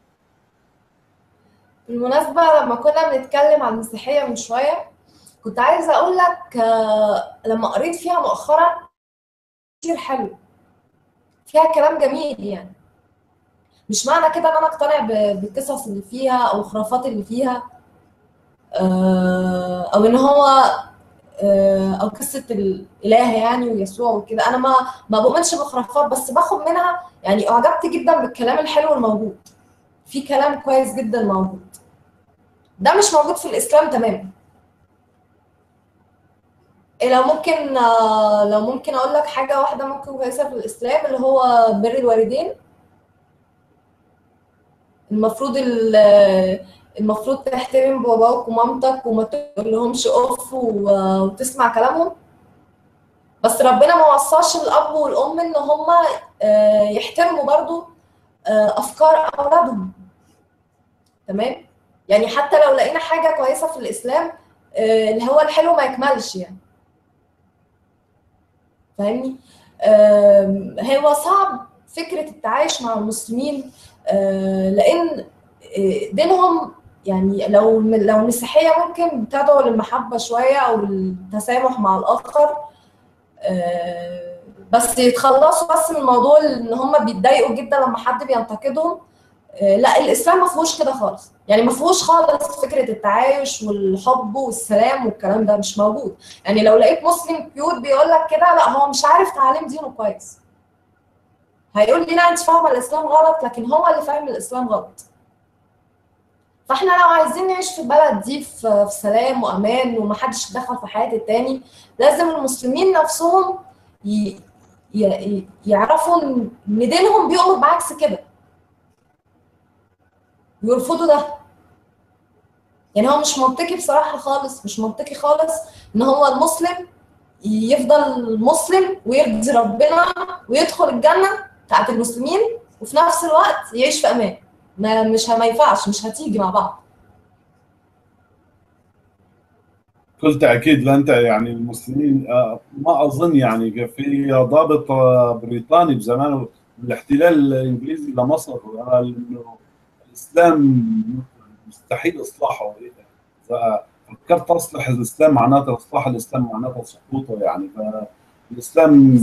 بالمناسبة لما كنا بنتكلم عن المسيحية من شوية كنت عايزة أقول لك لما قريت فيها مؤخرا كتير حلو فيها كلام جميل يعني مش معنى كده ان انا اقتنع بالقصص اللي فيها او الخرافات اللي فيها او ان هو او قصه الاله يعني ويسوع وكده انا ما ما بؤمنش بخرافات بس باخد منها يعني اعجبت جدا بالكلام الحلو الموجود في كلام كويس جدا موجود ده مش موجود في الاسلام تماما لو ممكن لو ممكن اقول لك حاجه واحده ممكن كويسه في الاسلام اللي هو بر الوالدين المفروض المفروض تحترم باباك ومامتك وما تقولهمش اوف وتسمع كلامهم بس ربنا ما وصاش الاب والام ان هم يحترموا برضو افكار اولادهم تمام يعني حتى لو لقينا حاجه كويسه في الاسلام اللي هو الحلو ما يكملش يعني فاهمني هو صعب فكره التعايش مع المسلمين لان دينهم يعني لو لو المسيحيه ممكن بتدعو للمحبه شويه او للتسامح مع الاخر بس يتخلصوا بس من موضوع ان هم بيتضايقوا جدا لما حد بينتقدهم لا الاسلام ما فيهوش كده خالص يعني ما فيهوش خالص فكره التعايش والحب والسلام والكلام ده مش موجود يعني لو لقيت مسلم كيوت بيقول لك كده لا هو مش عارف تعاليم دينه كويس هيقول لي لا انت فاهمه الاسلام غلط لكن هو اللي فاهم الاسلام غلط فاحنا لو عايزين نعيش في البلد دي في سلام وامان ومحدش يتدخل في حياه التاني لازم المسلمين نفسهم ي... ي... يعرفوا ان دينهم بيؤمر بعكس كده ويرفضوا ده يعني هو مش منطقي بصراحه خالص مش منطقي خالص ان هو المسلم يفضل مسلم ويرضي ربنا ويدخل الجنه بتاعت المسلمين وفي نفس الوقت يعيش في امان ما مش ما ينفعش مش هتيجي مع بعض كل تاكيد لانت يعني المسلمين ما اظن يعني في ضابط بريطاني بزمان الاحتلال الانجليزي لمصر انه الاسلام مستحيل اصلاحه ففكرت اصلح الاسلام معناته اصلاح الاسلام معناته سقوطه يعني فالاسلام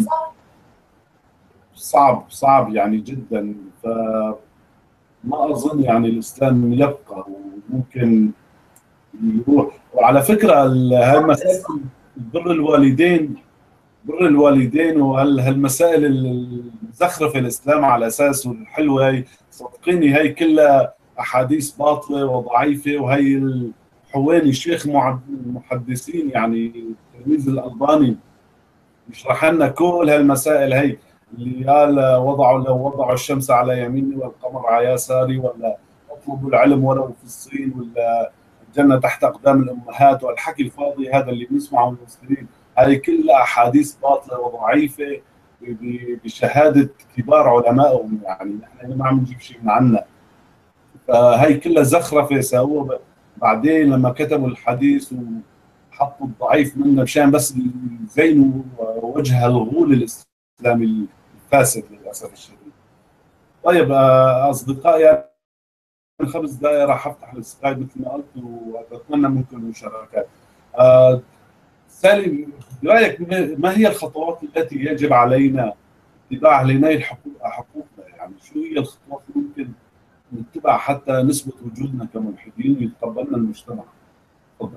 صعب صعب يعني جدا ف ما اظن يعني الاسلام يبقى وممكن يروح وعلى فكره هالمسائل بر الوالدين بر الوالدين وهالمسائل المزخرفه الاسلام على اساسه الحلوه هي صدقيني هي كلها احاديث باطله وضعيفه وهي الحويني الشيخ محدثين يعني التلميذ الالباني يشرح لنا كل هالمسائل هي اللي قال وضعوا لو وضعوا الشمس على يميني والقمر على يساري ولا اطلبوا العلم ولو في الصين ولا الجنه تحت اقدام الامهات والحكي الفاضي هذا اللي بنسمعه من المسلمين هذه كلها احاديث باطله وضعيفه بشهاده كبار علمائهم يعني نحن ما عم نجيب شيء من عنا فهي كلها زخرفه سووها بعدين لما كتبوا الحديث وحطوا الضعيف منه مشان بس يزينوا وجه الغول الاسلامي الفاسد للاسف الشديد. طيب اصدقائي خمس دقائق راح افتح السكايب مثل ما قلت واتمنى منكم المشاركات. آه سالي برايك ما هي الخطوات التي يجب علينا اتباعها لنيل حقوقنا يعني شو هي الخطوات اللي ممكن نتبع حتى نثبت وجودنا كملحدين ويتقبلنا المجتمع تفضل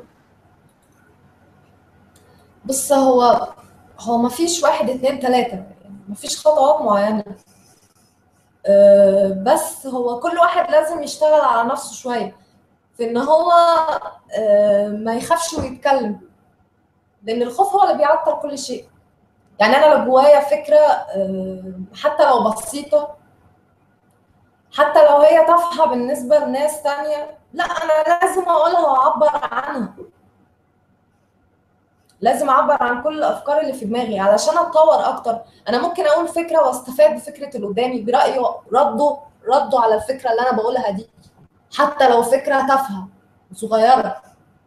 بص هو هو ما فيش واحد اثنين ثلاثة يعني ما فيش خطوات معينة أه بس هو كل واحد لازم يشتغل على نفسه شوية في ان هو أه ما يخافش ويتكلم لان الخوف هو اللي بيعطل كل شيء يعني انا لو جوايا فكره أه حتى لو بسيطه حتى لو هي تافهه بالنسبه لناس تانية لا انا لازم اقولها واعبر عنها لازم اعبر عن كل الافكار اللي في دماغي علشان اتطور اكتر انا ممكن اقول فكره واستفاد بفكره اللي قدامي برايه رده رده على الفكره اللي انا بقولها دي حتى لو فكره تافهه صغيره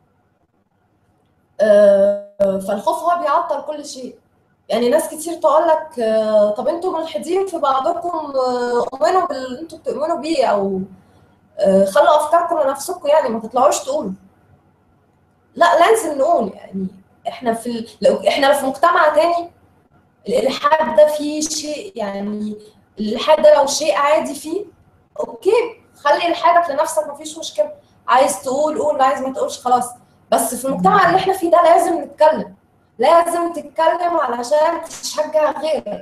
آه، فالخوف هو بيعطل كل شيء يعني ناس كتير تقول لك آه، طب انتوا ملحدين في بعضكم آه، اؤمنوا باللي انتوا بتؤمنوا بيه او خلوا افكاركم لنفسكم يعني ما تطلعوش تقولوا لا لازم نقول يعني احنا في ال... لو احنا في مجتمع تاني الالحاد ده فيه شيء يعني الالحاد ده لو شيء عادي فيه اوكي خلي الحادك لنفسك مفيش مشكله عايز تقول قول عايز ما تقولش خلاص بس في المجتمع اللي احنا فيه ده لازم نتكلم لازم تتكلم علشان تشجع غيرك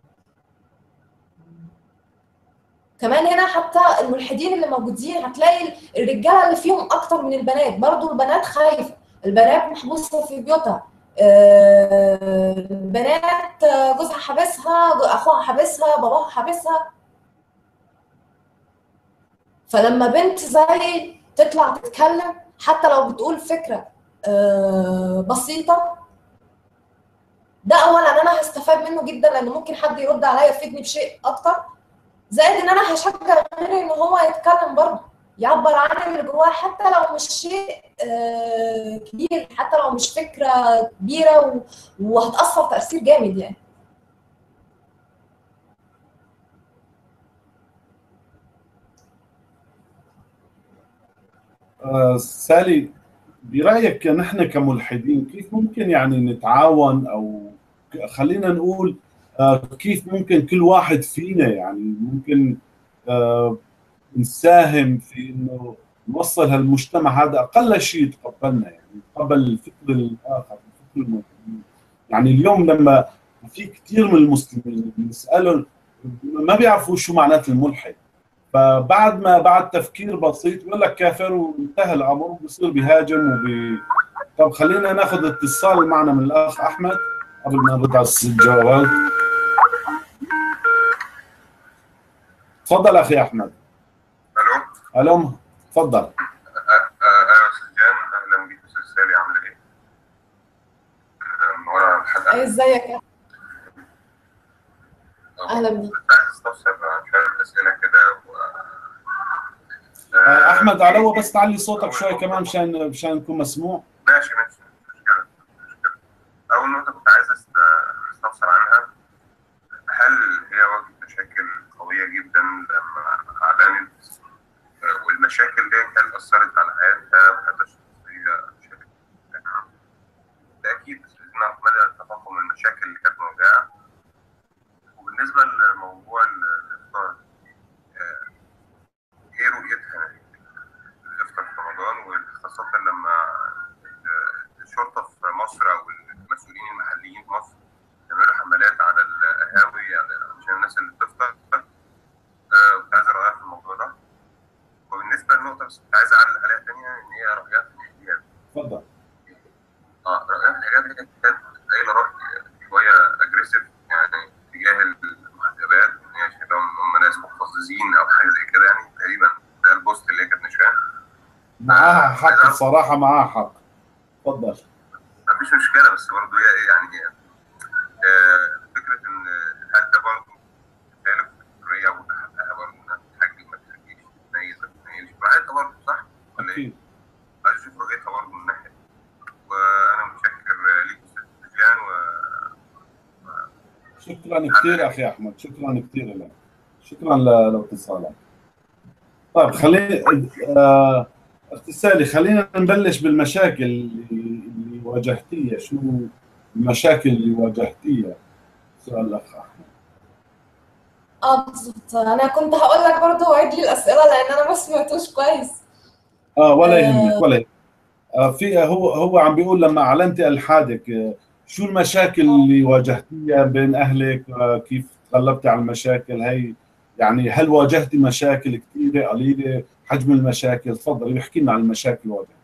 كمان هنا حتى الملحدين اللي موجودين هتلاقي الرجاله اللي فيهم اكتر من البنات برضو البنات خايفه البنات محبوسه في بيوتها آه، البنات جوزها حابسها اخوها حابسها باباها حابسها فلما بنت زي تطلع تتكلم حتى لو بتقول فكره آه، بسيطه ده اولا انا هستفاد منه جدا لان ممكن حد يرد عليا يفيدني بشيء اكتر زائد ان انا هشجع غيري ان هو يتكلم برضه يعبر عن اللي جواه حتى لو مش شيء آه، كبير حتى لو مش فكره كبيره وهتاثر تاثير جامد يعني آه سالي برايك نحن كملحدين كيف ممكن يعني نتعاون او خلينا نقول آه كيف ممكن كل واحد فينا يعني ممكن آه نساهم في انه نوصل هالمجتمع هذا اقل شيء يتقبلنا يعني يتقبل الفكر الاخر الفكر المسلمين يعني اليوم لما في كثير من المسلمين بنسالهم ما بيعرفوا شو معنات الملحد فبعد ما بعد تفكير بسيط بيقول لك كافر وانتهى الامر وبصير بيهاجم وبي طب خلينا ناخذ اتصال معنا من الاخ احمد قبل ما نرد على الجوابات تفضل اخي احمد الو الو تفضل انا استاذ جان اهلا بيك استاذ سالي عامل ايه؟ منوره الحلقه ايه ازيك يا اهلا بيك عايز استفسر عن شويه اسئله كده و... آه، احمد علو بس تعلي صوتك شوي كمان مشان مشان نكون مسموع ماشي ماشي مش مشكله مش مشكله اول نقطه كنت عايز أست- استفسر عنها هل هي واجهت مشاكل قويه جدا لما اعلنت آه، والمشاكل دي هل اثرت على حياتها وحياتها الشخصيه بشكل ده اكيد بس عايزين نعرف مدى تفاقم المشاكل اللي كانت مواجهه وبالنسبه لموضوع الافطار آه، ايه رؤيتها الافطار في رمضان وخاصه لما الشرطه في مصر او المسؤولين المحليين في مصر يعملوا حملات على القهاوي يعني عشان الناس اللي بتفطر آه، كنت عايز رايها في الموضوع ده وبالنسبه للنقطه بس كنت عايز اعلق عليها تانية ان هي رايها في الحجاب تفضل اه رايها في الحجاب هي كانت قايله راي شويه اجريسيف يعني تجاه المحجبات ان هي شايفاهم ان هم ناس مقززين او حاجه زي كده يعني تقريبا ده البوست اللي هي كانت نشراه معاها حق الصراحه معاها حق تفضل مفيش مشكله بس برضه هي يعني آه، فكره ان هل ده برضه فعلا حريه وده حقها برضه انها تحجب ما تحجبش تميز ما تميزش براحتها برضه صح؟ ولا ايه؟ اكيد عايز اشوف رؤيتها برضه من ناحيه وانا متشكر ليك استاذ جان و شكرا كثير اخي احمد شكرا كثير لك شكرا ل- لاتصالك طيب خلينا آه، اختي سالي خلينا نبلش بالمشاكل اللي, اللي واجهتيها شو المشاكل اللي واجهتيها سؤال الاخ احمد اه بالظبط انا كنت هقول لك برضه وعيد لي الاسئله لان انا ما سمعتوش كويس اه ولا آه. يهمك ولا يهمك. آه في هو هو عم بيقول لما اعلنتي الحادك آه، شو المشاكل اللي واجهتيها بين اهلك آه، كيف تغلبتي على المشاكل هي يعني هل واجهتي مشاكل كثيره قليله حجم المشاكل تفضلي احكي لنا عن المشاكل اللي واجهتيها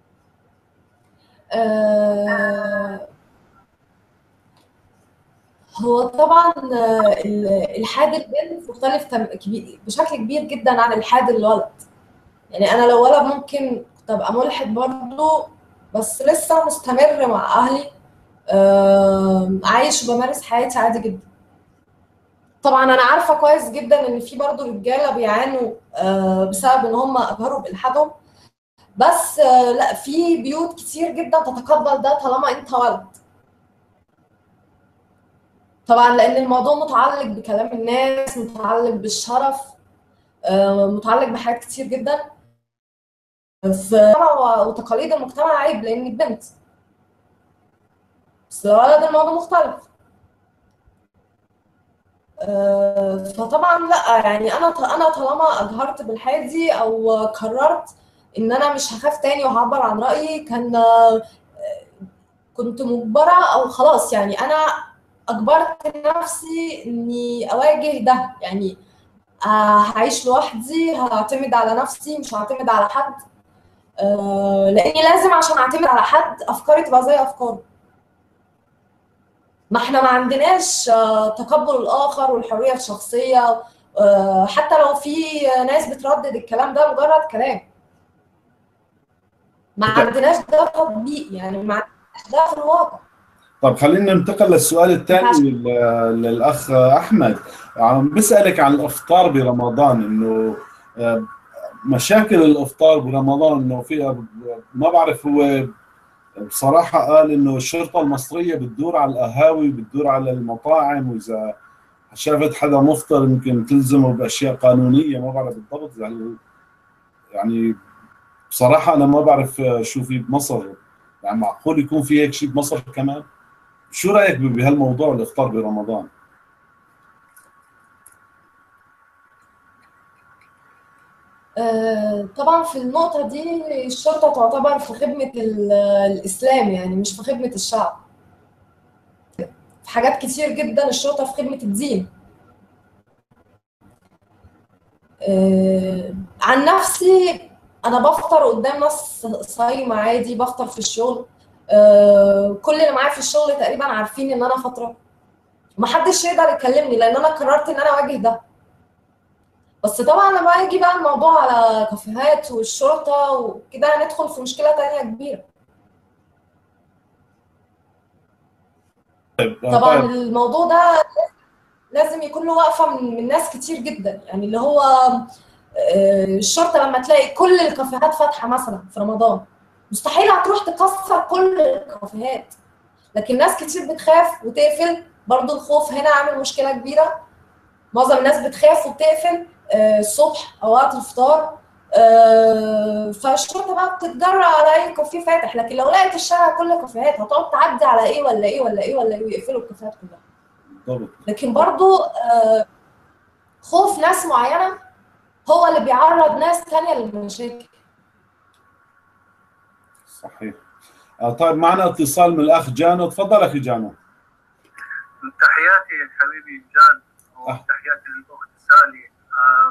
آه، هو طبعا آه، ال- الحاد البنت مختلف تم- كبير بشكل كبير جدا عن الحاد الولد يعني انا لو ولد ممكن كنت ابقى ملحد برضه بس لسه مستمر مع اهلي آم، عايش وبمارس حياتي عادي جدا طبعا انا عارفه كويس جدا ان في برضه رجاله بيعانوا آه، بسبب ان هم اجهروا بالحادهم بس آه، لا في بيوت كتير جدا تتقبل ده طالما انت ولد طبعا لان الموضوع متعلق بكلام الناس متعلق بالشرف آه، متعلق بحاجات كتير جدا في وتقاليد المجتمع عيب لانك بنت بس لو ولد الموضوع مختلف آه، فطبعا لا يعني انا انا طالما اجهرت بالحادي او قررت ان انا مش هخاف تاني وهعبر عن رايي كان آه، كنت مجبره او خلاص يعني انا اجبرت نفسي اني اواجه ده يعني آه، هعيش لوحدي هعتمد على نفسي مش هعتمد على حد آه، لاني لازم عشان اعتمد على حد افكاري تبقى زي افكاره ما احنا ما عندناش آه، تقبل الاخر والحريه الشخصيه آه، حتى لو في ناس بتردد الكلام ده مجرد كلام ما طب- عندناش ده تطبيق يعني ما عندناش ده في الواقع طب خلينا ننتقل للسؤال الثاني لل- للاخ احمد عم بسالك عن الافطار برمضان انه آه، مشاكل الافطار برمضان انه في ما بعرف هو بصراحه قال انه الشرطه المصريه بتدور على القهاوي بتدور على المطاعم واذا شافت حدا مفطر يمكن تلزمه باشياء قانونيه ما بعرف بالضبط يعني- يعني بصراحه انا ما بعرف شو في بمصر يعني معقول يكون في هيك شيء بمصر كمان شو رايك بهالموضوع الافطار برمضان؟ آه، طبعا في النقطة دي الشرطة تعتبر في خدمة ال- الإسلام يعني مش في خدمة الشعب في حاجات كتير جدا الشرطة في خدمة الدين آه، عن نفسي أنا بفطر قدام ناس صايمة عادي بفطر في الشغل آه، كل اللي معايا في الشغل تقريبا عارفين إن أنا فاطرة محدش يقدر يكلمني لأن أنا قررت إن أنا أواجه ده بس طبعا لما يجي بقى الموضوع على كافيهات والشرطة وكده هندخل في مشكلة تانية كبيرة طبعا طيب الموضوع ده لازم يكون له وقفة من, من ناس كتير جدا يعني اللي هو آه، الشرطة لما تلاقي كل الكافيهات فاتحة مثلا في رمضان مستحيل هتروح تكسر كل الكافيهات لكن ناس كتير بتخاف وتقفل برضو الخوف هنا عامل مشكلة كبيرة معظم الناس بتخاف وبتقفل آه، الصبح او وقت الفطار آه، فالشرطه بقى بتتجرأ على اي كافيه فاتح لكن لو لقيت الشارع كله كافيهات هتقعد تعدي على ايه ولا ايه ولا ايه ولا ايه ويقفلوا الكافيهات كلها بالضبط لكن برضو آه، خوف ناس معينه هو اللي بيعرض ناس تانية للمشاكل صحيح آه، طيب معنا اتصال من الاخ جانو تفضل اخي جانو تحياتي حبيبي جاد وتحياتي للاخت سالي آه،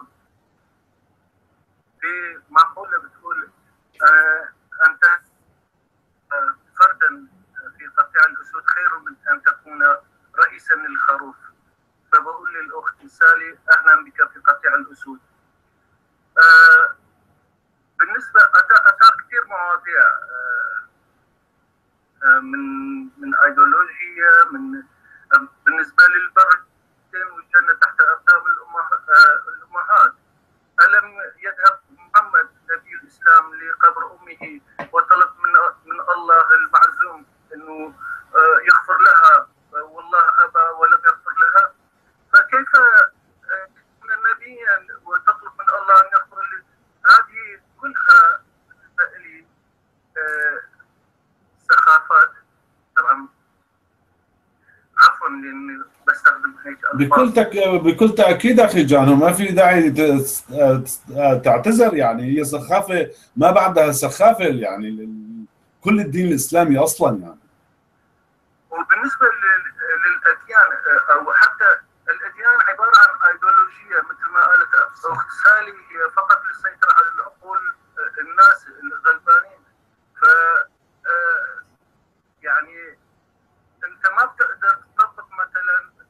في مقوله بتقول آه، انت آه، فردا في قطيع الاسود خير من ان تكون رئيسا للخروف فبقول للاخت سالي اهلا بك في قطيع الاسود آه، بالنسبه اتى اتى كثير مواضيع آه، آه، من من ايديولوجيا من آه، بالنسبه للبر والجنه تحت اقدام الأمه- آه، الامهات الم يذهب محمد نبي الاسلام لقبر امه وطلب من من الله المعزوم انه آه، يغفر لها آه، والله ابى ولم يغفر لها فكيف آه، تكون نبيا وتطلب من الله ان يغفر لي هذه كلها بالنسبه لي آه، سخافات طبعا عفوا لاني بستخدم هيك بكل الفاظ تك... بكل تاكيد اخي جانو ما في داعي ت- تعتذر يعني هي سخافه ما بعدها سخافه يعني لل- كل الدين الاسلامي اصلا يعني وبالنسبه لل- للاديان آه، او حتى الاديان عباره عن ايديولوجيه مثل ما قالت اخت سالي هي فقط للسيطره على العقول آه، الناس الغلبانين ف آه، يعني انت ما بتقدر تطبق مثلا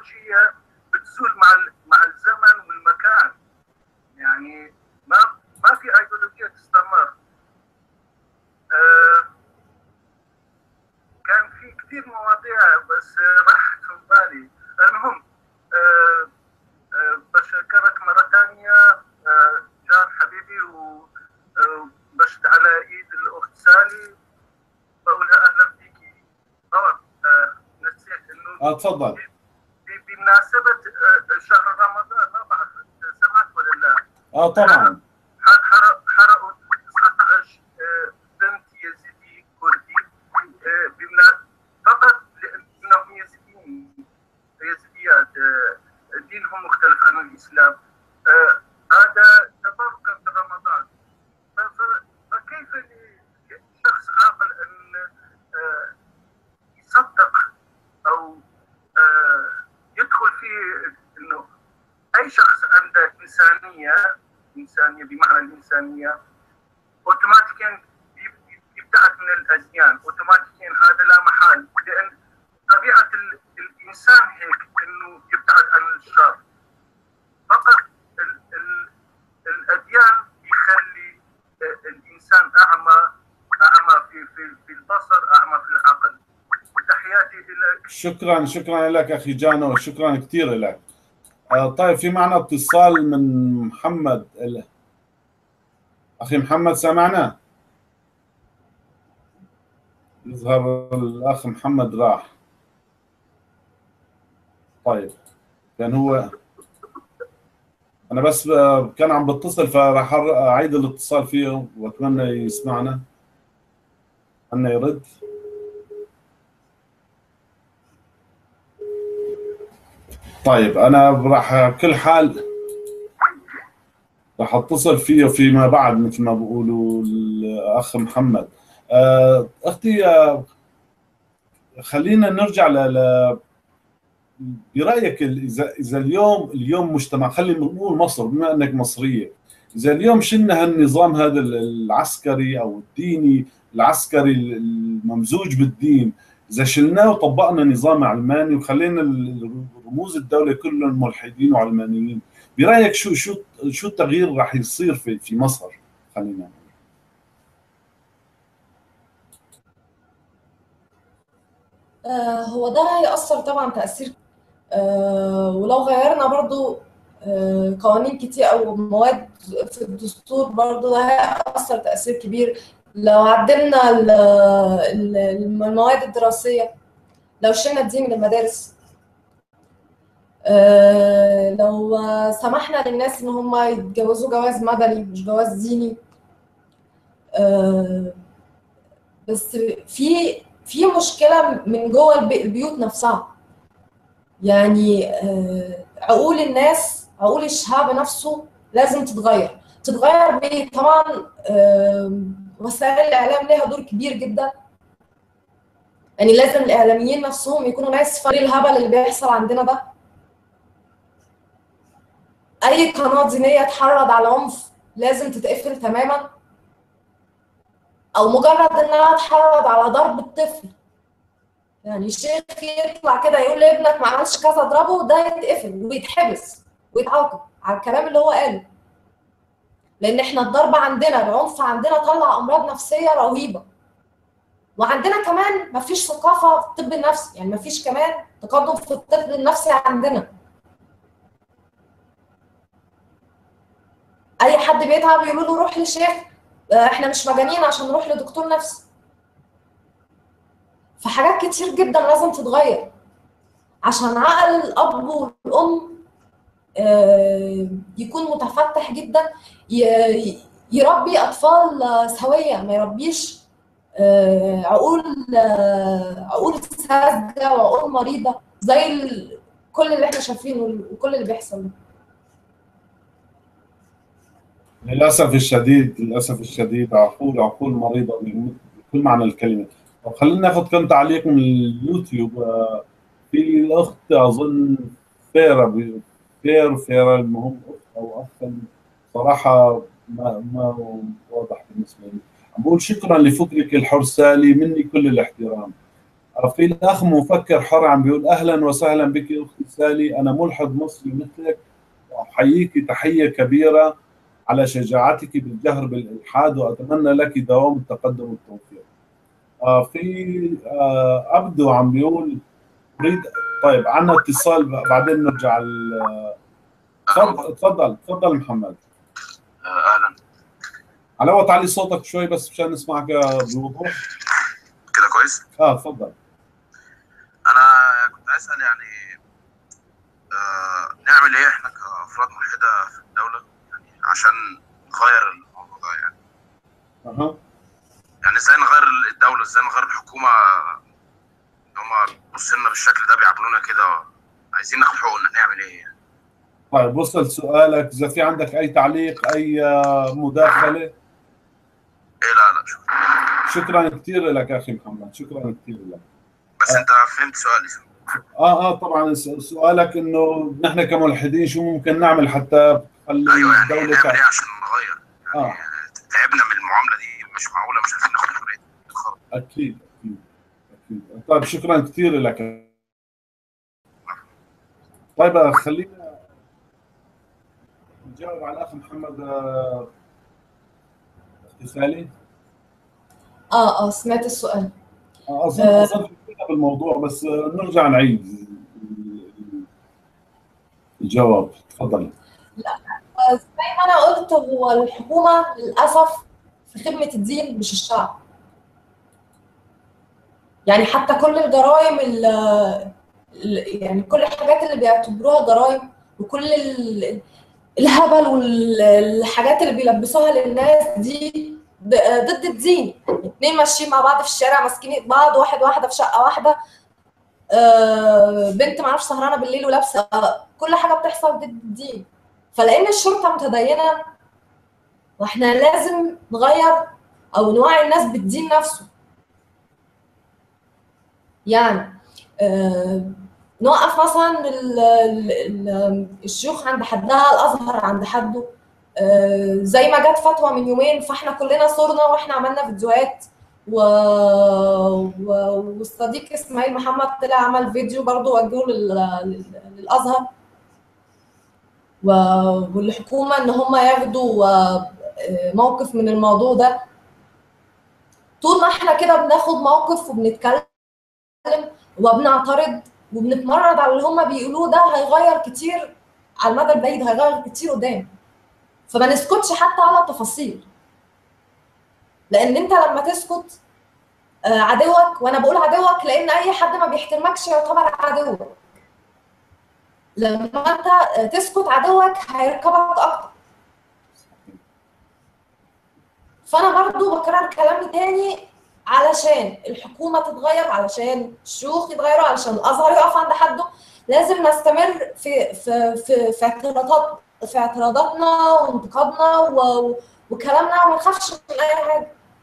الايديولوجيه بتزول مع ال- مع الزمن والمكان يعني ما ما في ايديولوجيه تستمر آه، كان في كثير مواضيع بس آه، راحت من بالي المهم آه، آه، بشكرك مرة ثانية آه، جان حبيبي وبشد على ايد الاخت سالي بقولها اهلا فيكي اه آه، نسيت انه اه تفضل ب- بمناسبة آه، شهر رمضان ما بعرف سمعت ولا لا اه طبعا ح- حرق- حرقوا 19 آه، بنت يزيدي كردي آه، بمنا- فقط لانهم يزيديين يزيديات آه، دينهم مختلف عن الاسلام آه، هذا تبركا برمضان ف- ف- فكيف ل- شخص عاقل ان آه، يصدق او آه، يدخل في انه اي شخص عنده انسانيه انسانيه بمعنى الانسانيه اوتوماتيكيا يب- يبتعد من الازيان اوتوماتيكيا هذا لا محال لان طبيعه ال- الانسان هيك انه يبتعد عن الشر فقط ال ال الاديان يخلي آه، الانسان اعمى اعمى في في في البصر اعمى في العقل وتحياتي لك شكرا شكرا لك اخي جانو شكرا كثير لك آه طيب في معنا اتصال من محمد ال- اخي محمد سامعنا يظهر الاخ محمد راح طيب كان هو انا بس آه، كان عم بتصل فراح أر- اعيد الاتصال فيه واتمنى يسمعنا انه يرد طيب انا راح بكل حال راح اتصل فيه فيما بعد مثل ما بيقولوا الاخ محمد آه، اختي آه، خلينا نرجع ل ل- برايك ال- اذا اذا اليوم اليوم مجتمع خلينا نقول مصر بما انك مصريه اذا اليوم شلنا هالنظام هذا ال- العسكري او الديني العسكري الممزوج بالدين اذا شلناه وطبقنا نظام علماني وخلينا ال- رموز الدوله كلهم ملحدين وعلمانيين برايك شو شو شو التغيير راح يصير في في مصر خلينا نقول آه، هو ده هيأثر طبعا تأثير آه، ولو غيرنا برضو آه، قوانين كتير أو مواد في الدستور برضو ده هيأثر تأثير كبير لو عدلنا ال- ال- المواد الدراسية لو شلنا الدين من المدارس آه، لو سمحنا للناس إن هم يتجوزوا جواز مدني مش جواز ديني آه، بس في في مشكلة من جوه البي- البيوت نفسها يعني آه، عقول الناس عقول الشعب نفسه لازم تتغير تتغير بإيه؟ طبعا آه، وسائل الإعلام ليها دور كبير جدا يعني لازم الإعلاميين نفسهم يكونوا ناس فريق الهبل اللي بيحصل عندنا ده أي قناة دينية تحرض على العنف لازم تتقفل تماما او مجرد انها تحرض على ضرب الطفل يعني الشيخ يطلع كده يقول لابنك ما عملش كذا اضربه ده يتقفل ويتحبس ويتعاقب على الكلام اللي هو قاله لان احنا الضرب عندنا العنف عندنا طلع امراض نفسيه رهيبه وعندنا كمان مفيش ثقافه في الطب النفسي يعني مفيش كمان تقدم في الطب النفسي عندنا اي حد بيتعب يقولوا له روح لشيخ آه، احنا مش مجانين عشان نروح لدكتور نفسي فحاجات كتير جدا لازم تتغير عشان عقل الاب والام آه، يكون متفتح جدا ي- يربي اطفال آه، سويه ما يربيش آه، عقول آه، عقول ساذجه وعقول مريضه زي ال- كل اللي احنا شايفينه وكل اللي بيحصل ده للاسف الشديد للاسف الشديد عقول عقول مريضه بكل معنى الكلمه طب خلينا ناخذ كم تعليق من اليوتيوب آه، في الاخت اظن فيرا بي- فير فيرا المهم اخت او اخ صراحه ما ما واضح بالنسبه لي عم بقول شكرا لفكرك الحرسالي مني كل الاحترام آه، في الاخ مفكر حر عم بيقول اهلا وسهلا بك اختي اغتسالي انا ملحد مصري مثلك واحييك تحيه كبيره على شجاعتك بالجهر بالالحاد واتمنى لك دوام التقدم والتوفيق. آه في آه عبده عم بيقول اريد طيب عندنا اتصال بعدين نرجع ال- تفضل تفضل تفضل محمد اهلا على وقت تعلي صوتك شوي بس مشان نسمعك بوضوح كده كويس اه تفضل انا كنت عايز اسال يعني آه نعمل ايه احنا كافراد ملحده في الدوله يعني عشان نغير الموضوع ده يعني اها يعني ازاي نغير الدوله ازاي نغير الحكومه ان هم بصوا لنا بالشكل ده بيعاملونا كده عايزين ناخد حقوقنا نعمل ايه يعني طيب وصل سؤالك اذا في عندك اي تعليق اي آه، مداخله ايه لا لا شكرا شكرا كثير لك اخي محمد شكرا كثير لك بس انت فهمت سؤالي اه اه طبعا س- سؤالك انه نحن كملحدين شو ممكن نعمل حتى نخلي ايوه يعني الدوله نعمل تع- ايه عشان نغير يعني آه. تعبنا من المعامله دي مش معقوله مش عارفين ناخد حريه خالص اكيد اكيد اكيد طيب شكرا كثير لك طيب خلينا نجاوب على الاخ محمد آه، اغتسالي اه اه سمعت السؤال آه، اظن آه. اظن كنا بالموضوع بس آه، نرجع نعيد الجواب تفضل زي ما انا قلت هو الحكومه للاسف في خدمه الدين مش الشعب يعني حتى كل الجرائم ال- ال- يعني كل الحاجات اللي بيعتبروها جرائم وكل ال- الهبل والحاجات اللي بيلبسوها للناس دي ب- ضد الدين اتنين ماشيين مع بعض في الشارع ماسكين ايد بعض واحد واحده في شقه واحده آه، بنت معرفش سهرانه بالليل ولابسه كل حاجه بتحصل ضد الدين فلان الشرطه متدينه واحنا لازم نغير او نوعي الناس بالدين نفسه يعني آه نوقف مثلا ال- ال- ال- الشيوخ عند حدها الازهر عند حده آه زي ما جت فتوى من يومين فاحنا كلنا صرنا واحنا عملنا فيديوهات و... و... والصديق اسماعيل محمد طلع عمل فيديو برضه وجهه لل... لل... للازهر و... والحكومه ان هم ياخدوا آه، موقف من الموضوع ده طول ما احنا كده بناخد موقف وبنتكلم وبنعترض وبنتمرد على اللي هم بيقولوه ده هيغير كتير على المدى البعيد هيغير كتير قدام فما نسكتش حتى على التفاصيل لان انت لما تسكت آه، عدوك وانا بقول عدوك لان اي حد ما بيحترمكش يعتبر عدوك لما انت آه، تسكت عدوك هيركبك اكتر فانا برضو بكرر كلامي تاني علشان الحكومه تتغير علشان الشيوخ يتغيروا علشان الازهر يقف عند حده لازم نستمر في في في في اعتراضات في اعتراضاتنا وانتقادنا و- وكلامنا وما نخافش من اي حاجه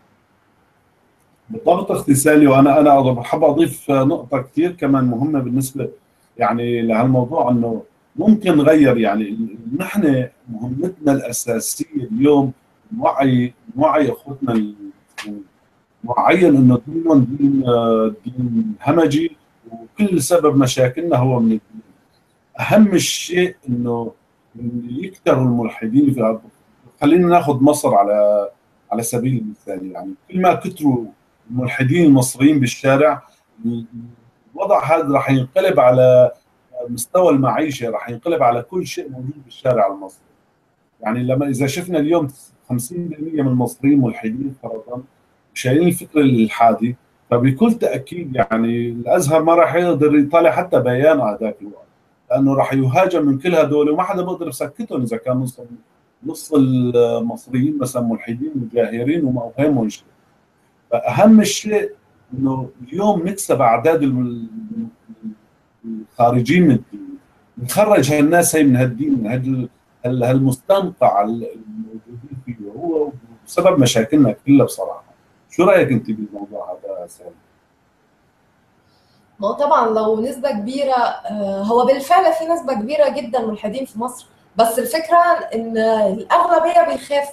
بالضبط اغتسالي وانا انا بحب اضيف نقطه كثير كمان مهمه بالنسبه يعني لهالموضوع انه ممكن نغير يعني نحن مهمتنا الاساسيه اليوم نوعي نوعي اخوتنا ال- نوعيهم انه دينهم دين آه، دين همجي وكل سبب مشاكلنا هو من الدين اهم الشيء انه إن يكثروا الملحدين في هذا خلينا ناخذ مصر على على سبيل المثال يعني كل ما كثروا الملحدين المصريين بالشارع الوضع هذا راح ينقلب على مستوى المعيشه راح ينقلب على كل شيء موجود بالشارع المصري يعني لما اذا شفنا اليوم 50% من المصريين ملحدين فرضا شايلين الفكر الالحادي فبكل تاكيد يعني الازهر ما راح يقدر يطلع حتى بيان على ذاك الوقت لانه راح يهاجم من كل هدول وما حدا بيقدر يسكتهم اذا كان نص نص المصريين مثلا ملحدين وجاهرين وما فهمهم شيء فاهم الشيء انه اليوم نكسب اعداد الم- الخارجين من الدين نخرج هالناس هي من هالدين من هال هال- هالمستنقع الموجودين فيه وهو بسبب مشاكلنا كلها بصراحه شو رايك انت بالموضوع هذا سامي؟ ما هو طبعا لو نسبة كبيرة آه، هو بالفعل في نسبة كبيرة جدا ملحدين في مصر بس الفكرة ان الأغلبية بيخافوا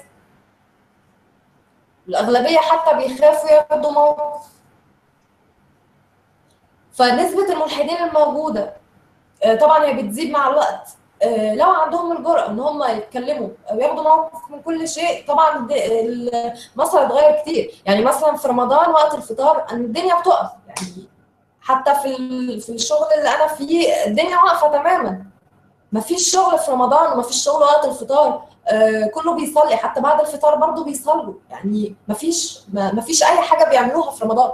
الأغلبية حتى بيخافوا ياخدوا موقف فنسبة الملحدين الموجودة آه، طبعا هي بتزيد مع الوقت آه، لو عندهم الجرأة ان هم يتكلموا او ياخدوا موقف من كل شيء طبعا د- ال- مصر هتغير كتير يعني مثلا في رمضان وقت الفطار أن الدنيا بتقف يعني حتى في ال- في الشغل اللي انا فيه الدنيا واقفة تماما مفيش شغل في رمضان ومفيش شغل وقت الفطار آه كله بيصلي حتى بعد الفطار برضه بيصلوا يعني مفيش ما- مفيش اي حاجة بيعملوها في رمضان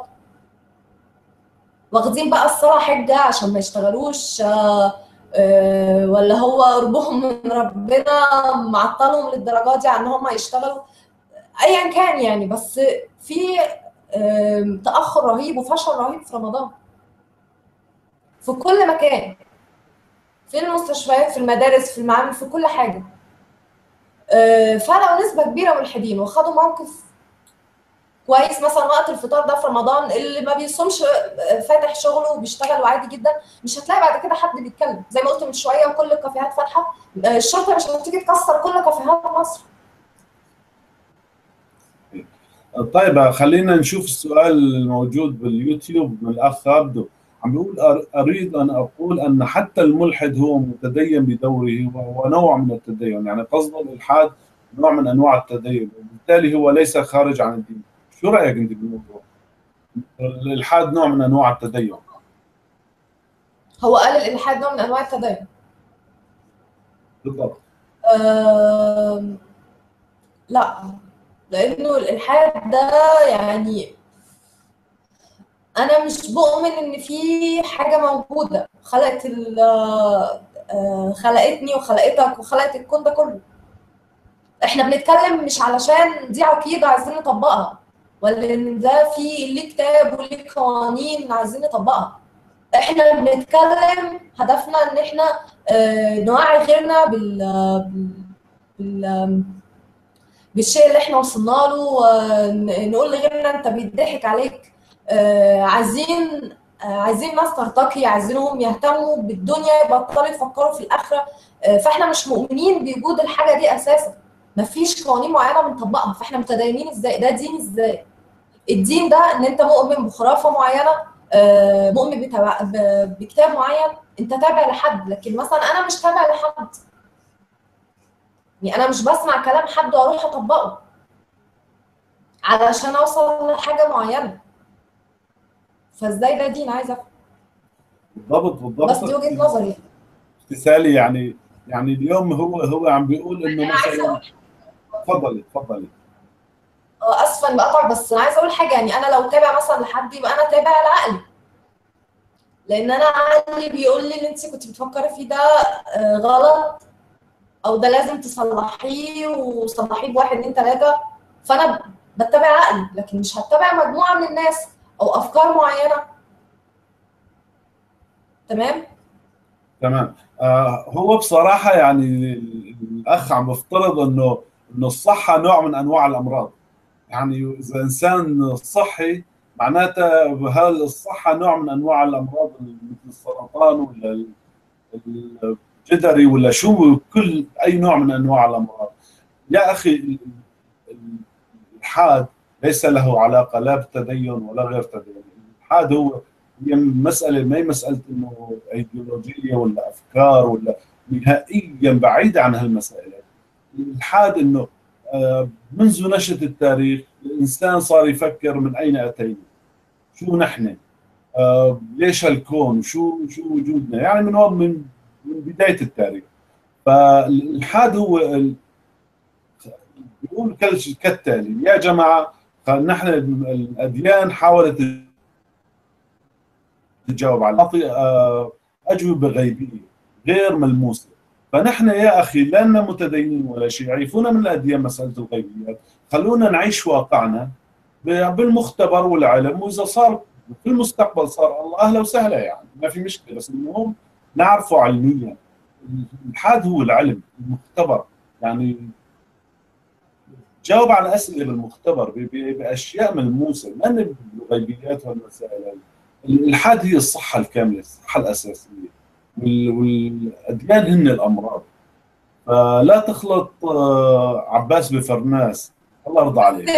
واخدين بقى الصلاة حجة عشان ما يشتغلوش آه آه، ولا هو قربهم من ربنا معطلهم للدرجة دي عن هم يشتغلوا ايا كان يعني بس في آم، تأخر رهيب وفشل رهيب في رمضان في كل مكان في المستشفيات في المدارس في المعامل في كل حاجة آه، فلو نسبة كبيرة ملحدين وخدوا موقف كويس مثلا وقت الفطار ده في رمضان اللي ما بيصومش آه، فاتح شغله وبيشتغل وعادي جدا مش هتلاقي بعد كده حد بيتكلم زي ما قلت من شويه وكل الكافيهات فاتحه آه، الشرطه مش هتيجي تكسر كل كافيهات مصر طيب خلينا نشوف السؤال الموجود باليوتيوب من الاخ عبده عم بيقول أر- اريد ان اقول ان حتى الملحد هو متدين بدوره وهو نوع من التدين يعني قصد الالحاد نوع من انواع التدين وبالتالي هو ليس خارج عن الدين شو رايك انت بالموضوع؟ الالحاد نوع من انواع التدين هو قال الالحاد نوع من انواع التدين بالضبط آم، لا لانه الالحاد ده يعني انا مش بؤمن ان في حاجه موجوده خلقت ال آه، خلقتني وخلقتك وخلقت الكون ده كله احنا بنتكلم مش علشان دي عقيده عايزين نطبقها ولا ان ده في ليه كتاب وليه قوانين عايزين نطبقها احنا بنتكلم هدفنا ان احنا آه، نوعي غيرنا بال بال- بال بالشيء اللي احنا وصلنا له آه، ن- نقول لغيرنا انت بيضحك عليك آه، عايزين آه، عايزين ناس ترتقي عايزينهم يهتموا بالدنيا يبطلوا يفكروا في الاخره آه، فاحنا مش مؤمنين بوجود الحاجه دي اساسا مفيش قوانين معينه بنطبقها فاحنا متدينين ازاي ده دين ازاي الدين ده ان انت مؤمن بخرافه معينه آه، مؤمن بتبع- ب- بكتاب معين انت تابع لحد لكن مثلا انا مش تابع لحد يعني انا مش بسمع كلام حد واروح اطبقه علشان اوصل لحاجه معينه فازاي ده دين عايزه افهم بالضبط بالضبط بس دي وجهه نظري اغتسالي يعني يعني اليوم هو هو عم بيقول انه انا عايزه مثلا اقول تفضلي تفضلي آه، اسفه اني بقطع بس انا عايزه اقول حاجه يعني انا لو تابع مثلا لحد يبقى انا تابع لعقلي لان انا عقلي بيقول لي اللي انت كنت بتفكري فيه ده آه، غلط او ده لازم تصلحيه وصلحيه بواحد اتنين تلاته فانا بتبع عقلي لكن مش هتبع مجموعه من الناس او افكار معينه تمام تمام آه هو بصراحة يعني الأخ عم بفترض إنه إنه الصحة نوع من أنواع الأمراض يعني إذا إنسان صحي معناته هل الصحة نوع من أنواع الأمراض مثل السرطان ولا ال- الجدري ولا شو كل أي نوع من أنواع الأمراض يا أخي ال- ال- الإلحاد ليس له علاقة لا بالتدين ولا غير تدين الإلحاد هو هي مسألة ما هي مسألة إنه أيديولوجية ولا أفكار ولا نهائيا بعيدة عن هالمسائل الإلحاد إنه آه، منذ نشأة التاريخ الإنسان صار يفكر من أين أتينا شو نحن آه، ليش هالكون شو شو وجودنا يعني من وقت- من من بداية التاريخ فالإلحاد هو ال- بيقول كال- كالتالي يا جماعة نحن الأديان حاولت تجاوب على تعطي آه، اجوبه غيبيه غير ملموسه فنحن يا اخي لا لنا متدينين ولا شيء يعرفونا من الاديان مساله الغيبيات خلونا نعيش واقعنا ب- بالمختبر والعلم واذا صار في المستقبل صار الله اهلا وسهلا يعني ما في مشكله بس المهم نعرفه علميا الحاد هو العلم المختبر يعني جاوب على اسئله بالمختبر ب- ب- باشياء ملموسه ما بالغيبيات والمسائل هاي الالحاد هي الصحه الكامله الصحه الاساسيه وال- والاديان هن الامراض فلا تخلط آه، عباس بفرناس الله يرضى عليك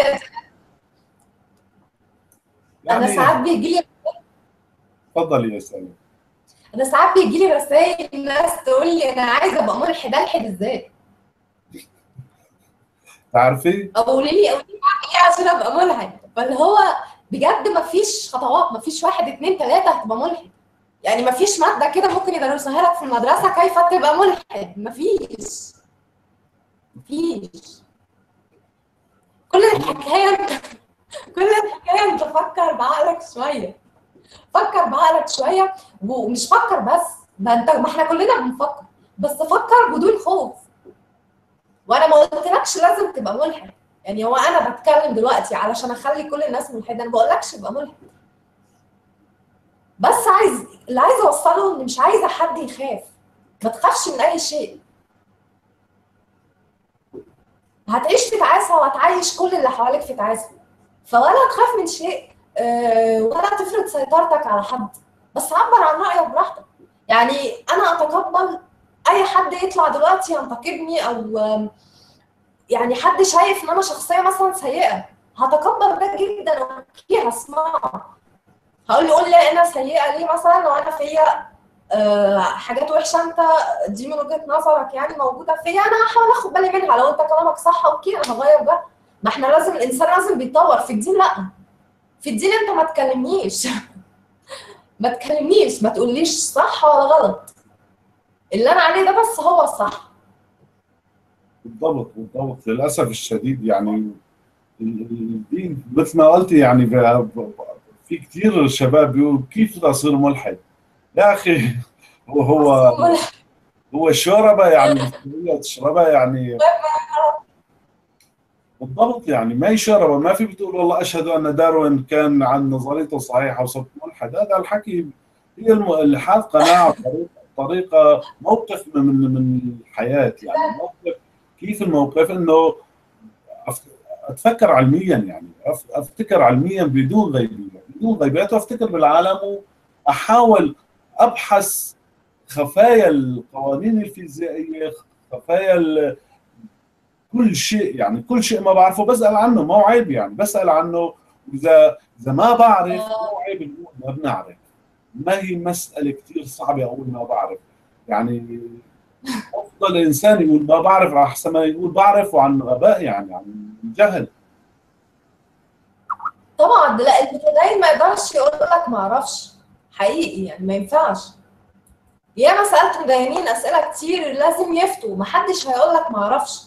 انا ساعات بيجي لي تفضلي يا سلام انا ساعات بيجي لي رسائل ناس تقول لي انا عايزه ابقى ملحد الحد ازاي تعرفي قولي لي قولي لي اعمل ايه عشان ابقى ملحد فاللي هو بجد مفيش خطوات مفيش واحد اتنين تلاته هتبقى ملحد يعني مفيش ماده كده ممكن يدرسوها لك في المدرسه كيف تبقى ملحد مفيش مفيش كل الحكايه انت كل الحكايه انت فكر بعقلك شويه فكر بعقلك شويه ومش فكر بس ده انت ما احنا كلنا بنفكر بس فكر بدون خوف وانا ما قلتلكش لازم تبقى ملحد يعني هو انا بتكلم دلوقتي علشان اخلي كل الناس ملحده انا ما بقولكش ابقى ملحد بس عايز اللي عايزه اوصله ان مش عايزه حد يخاف ما تخافش من اي شيء هتعيش في تعاسه وهتعيش كل اللي حواليك في تعاسه فولا تخاف من شيء آه، ولا تفرض سيطرتك على حد بس عبر عن رايك براحتك يعني انا اتقبل اي حد يطلع دلوقتي ينتقدني او آم، يعني حد شايف ان انا شخصيه مثلا سيئه هتقبل ده جدا اوكي هسمعه هقول له قول لي انا سيئه ليه مثلا وانا فيا آه، حاجات وحشه انت دي من وجهه نظرك يعني موجوده فيا انا هحاول اخد بالي منها لو انت كلامك صح اوكي انا هغير ده ما احنا لازم الانسان لازم بيتطور في الدين لا في الدين انت ما تكلمنيش ما تكلمنيش ما تقوليش صح ولا غلط اللي انا عليه ده بس هو الصح بالضبط بالضبط للاسف الشديد يعني ال- الدين مثل ما قلتي يعني ب- ب- في كثير شباب بيقولوا كيف بدي اصير ملحد؟ يا اخي هو هو هو شوربه يعني مسؤولية تشربها يعني بالضبط يعني ما هي شوربه ما في بتقول والله اشهد ان داروين كان عن نظريته صحيحه وصرت ملحد هذا الحكي هي الم- الحاد قناعه طريقه طريقه موقف من من من الحياه يعني موقف كيف الموقف انه أف- اتفكر علميا يعني أف- افتكر علميا بدون غيبيه بدون غيبيات وافتكر بالعالم واحاول ابحث خفايا القوانين الفيزيائيه خفايا ال- كل شيء يعني كل شيء ما بعرفه بسال عنه ما هو عيب يعني بسال عنه اذا اذا ما بعرف مو عيب نقول ما بنعرف ما هي مساله كثير صعبه اقول ما بعرف يعني افضل انسان يقول ما بعرف احسن ما يقول بعرف وعن غباء يعني عن جهل طبعا لا المتدين ما يقدرش يقول لك ما اعرفش حقيقي يعني ما ينفعش ياما سالت مدينين اسئله كتير لازم يفتوا ما حدش هيقول لك ما اعرفش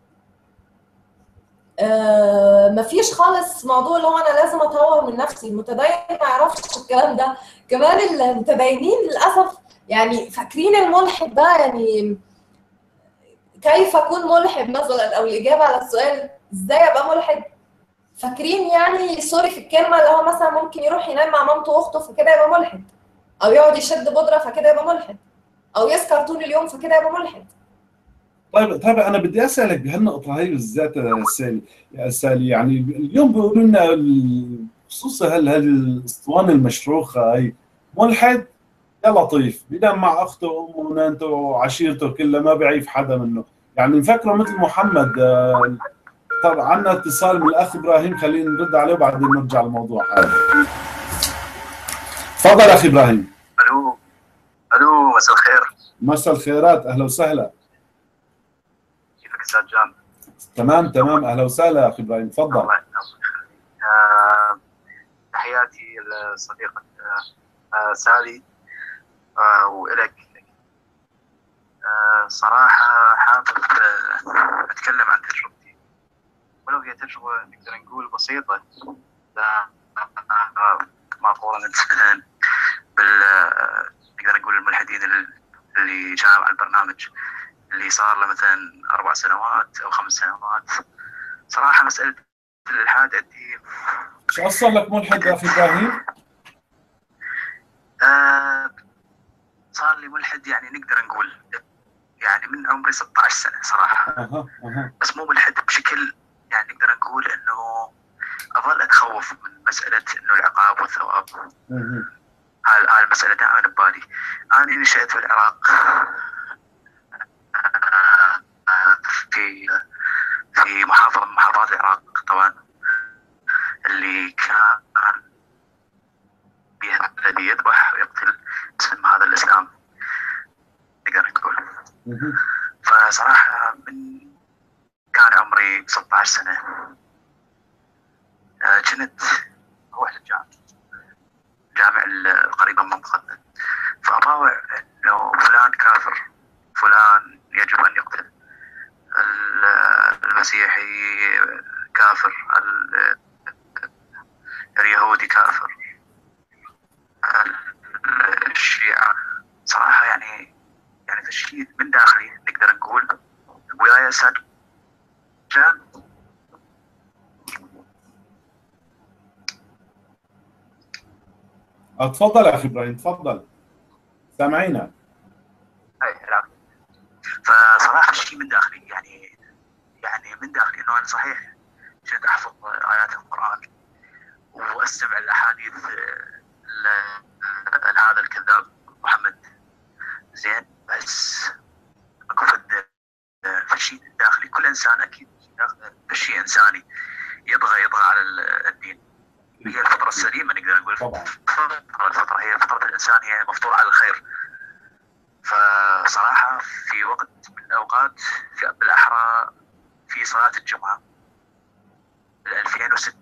آه مفيش خالص موضوع اللي هو انا لازم اطور من نفسي المتدين ما يعرفش الكلام ده كمان المتدينين للاسف يعني فاكرين الملحد ده يعني كيف اكون ملحد مثلا او الاجابه على السؤال ازاي ابقى ملحد فاكرين يعني سوري في الكلمه اللي هو مثلا ممكن يروح ينام مع مامته واخته فكده يبقى ملحد او يقعد يشد بودره فكده يبقى ملحد او يسكر طول اليوم فكده يبقى ملحد طيب طيب انا بدي اسالك بهالنقطه هي بالذات يا سالي يا سالي يعني اليوم بيقولوا لنا ال- خصوصا هال هالاسطوانه المشروخه هي ملحد يا لطيف بينام مع اخته وامه ونانته وعشيرته كلها ما بيعيف حدا منه يعني مفكره مثل محمد آه، طب عندنا اتصال من الاخ ابراهيم خلينا نرد عليه وبعدين نرجع للموضوع هذا تفضل اخي ابراهيم الو الو مساء الخير مساء الخيرات اهلا وسهلا كيفك استاذ جان؟ تمام تمام اهلا وسهلا يا اخي ابراهيم تفضل الله يخليك آه، تحياتي لصديقة آه، آه، سالي آه، والك آه، صراحة حابب آه، اتكلم عن تجربتي ولو هي تجربة نقدر نقول بسيطة لا آه، مقارنة بال آه، نقدر نقول الملحدين اللي جاءوا على البرنامج اللي صار له مثلا اربع سنوات او خمس سنوات صراحه مساله الالحاد عندي شو اصلا لك ملحد يا اخي ابراهيم؟ آه صار لي ملحد يعني نقدر نقول يعني من عمري 16 سنه صراحه اها اها بس مو ملحد بشكل يعني نقدر نقول انه اظل اتخوف من مساله انه العقاب والثواب مهم. هاي هاي المساله دائما ببالي انا نشات في العراق آه، في في محافظه من محافظات العراق طبعا اللي كان فيها الذي يذبح ويقتل باسم هذا الاسلام مهم. فصراحة من كان عمري 16 سنة آه، كنت أروح للجامع الجامع القريبة من منطقتنا فأطاوع إنه فلان كافر فلان يجب أن يقتل ال- المسيحي كافر ال- اليهودي كافر ال- الشيعة صراحة يعني يعني تشكيل من داخلي نقدر نقول الولاية سجن آه، تفضل يا اخي ابراهيم تفضل سامعينك أي نعم فصراحة شيء من داخلي يعني يعني من داخلي انه انا صحيح كنت احفظ ايات القران واستمع الاحاديث ل- لهذا الكذاب محمد زين بس اكو فد فشي داخلي كل انسان اكيد داخله فشي انساني يبغى يبغى على ال- الدين هي الفطره السليمه نقدر نقول طبعا الفطرة الفطرة هي فطرة الإنسان هي مفطور على الخير فصراحة في وقت من الأوقات في بالأحرى في صلاة الجمعة بال 2006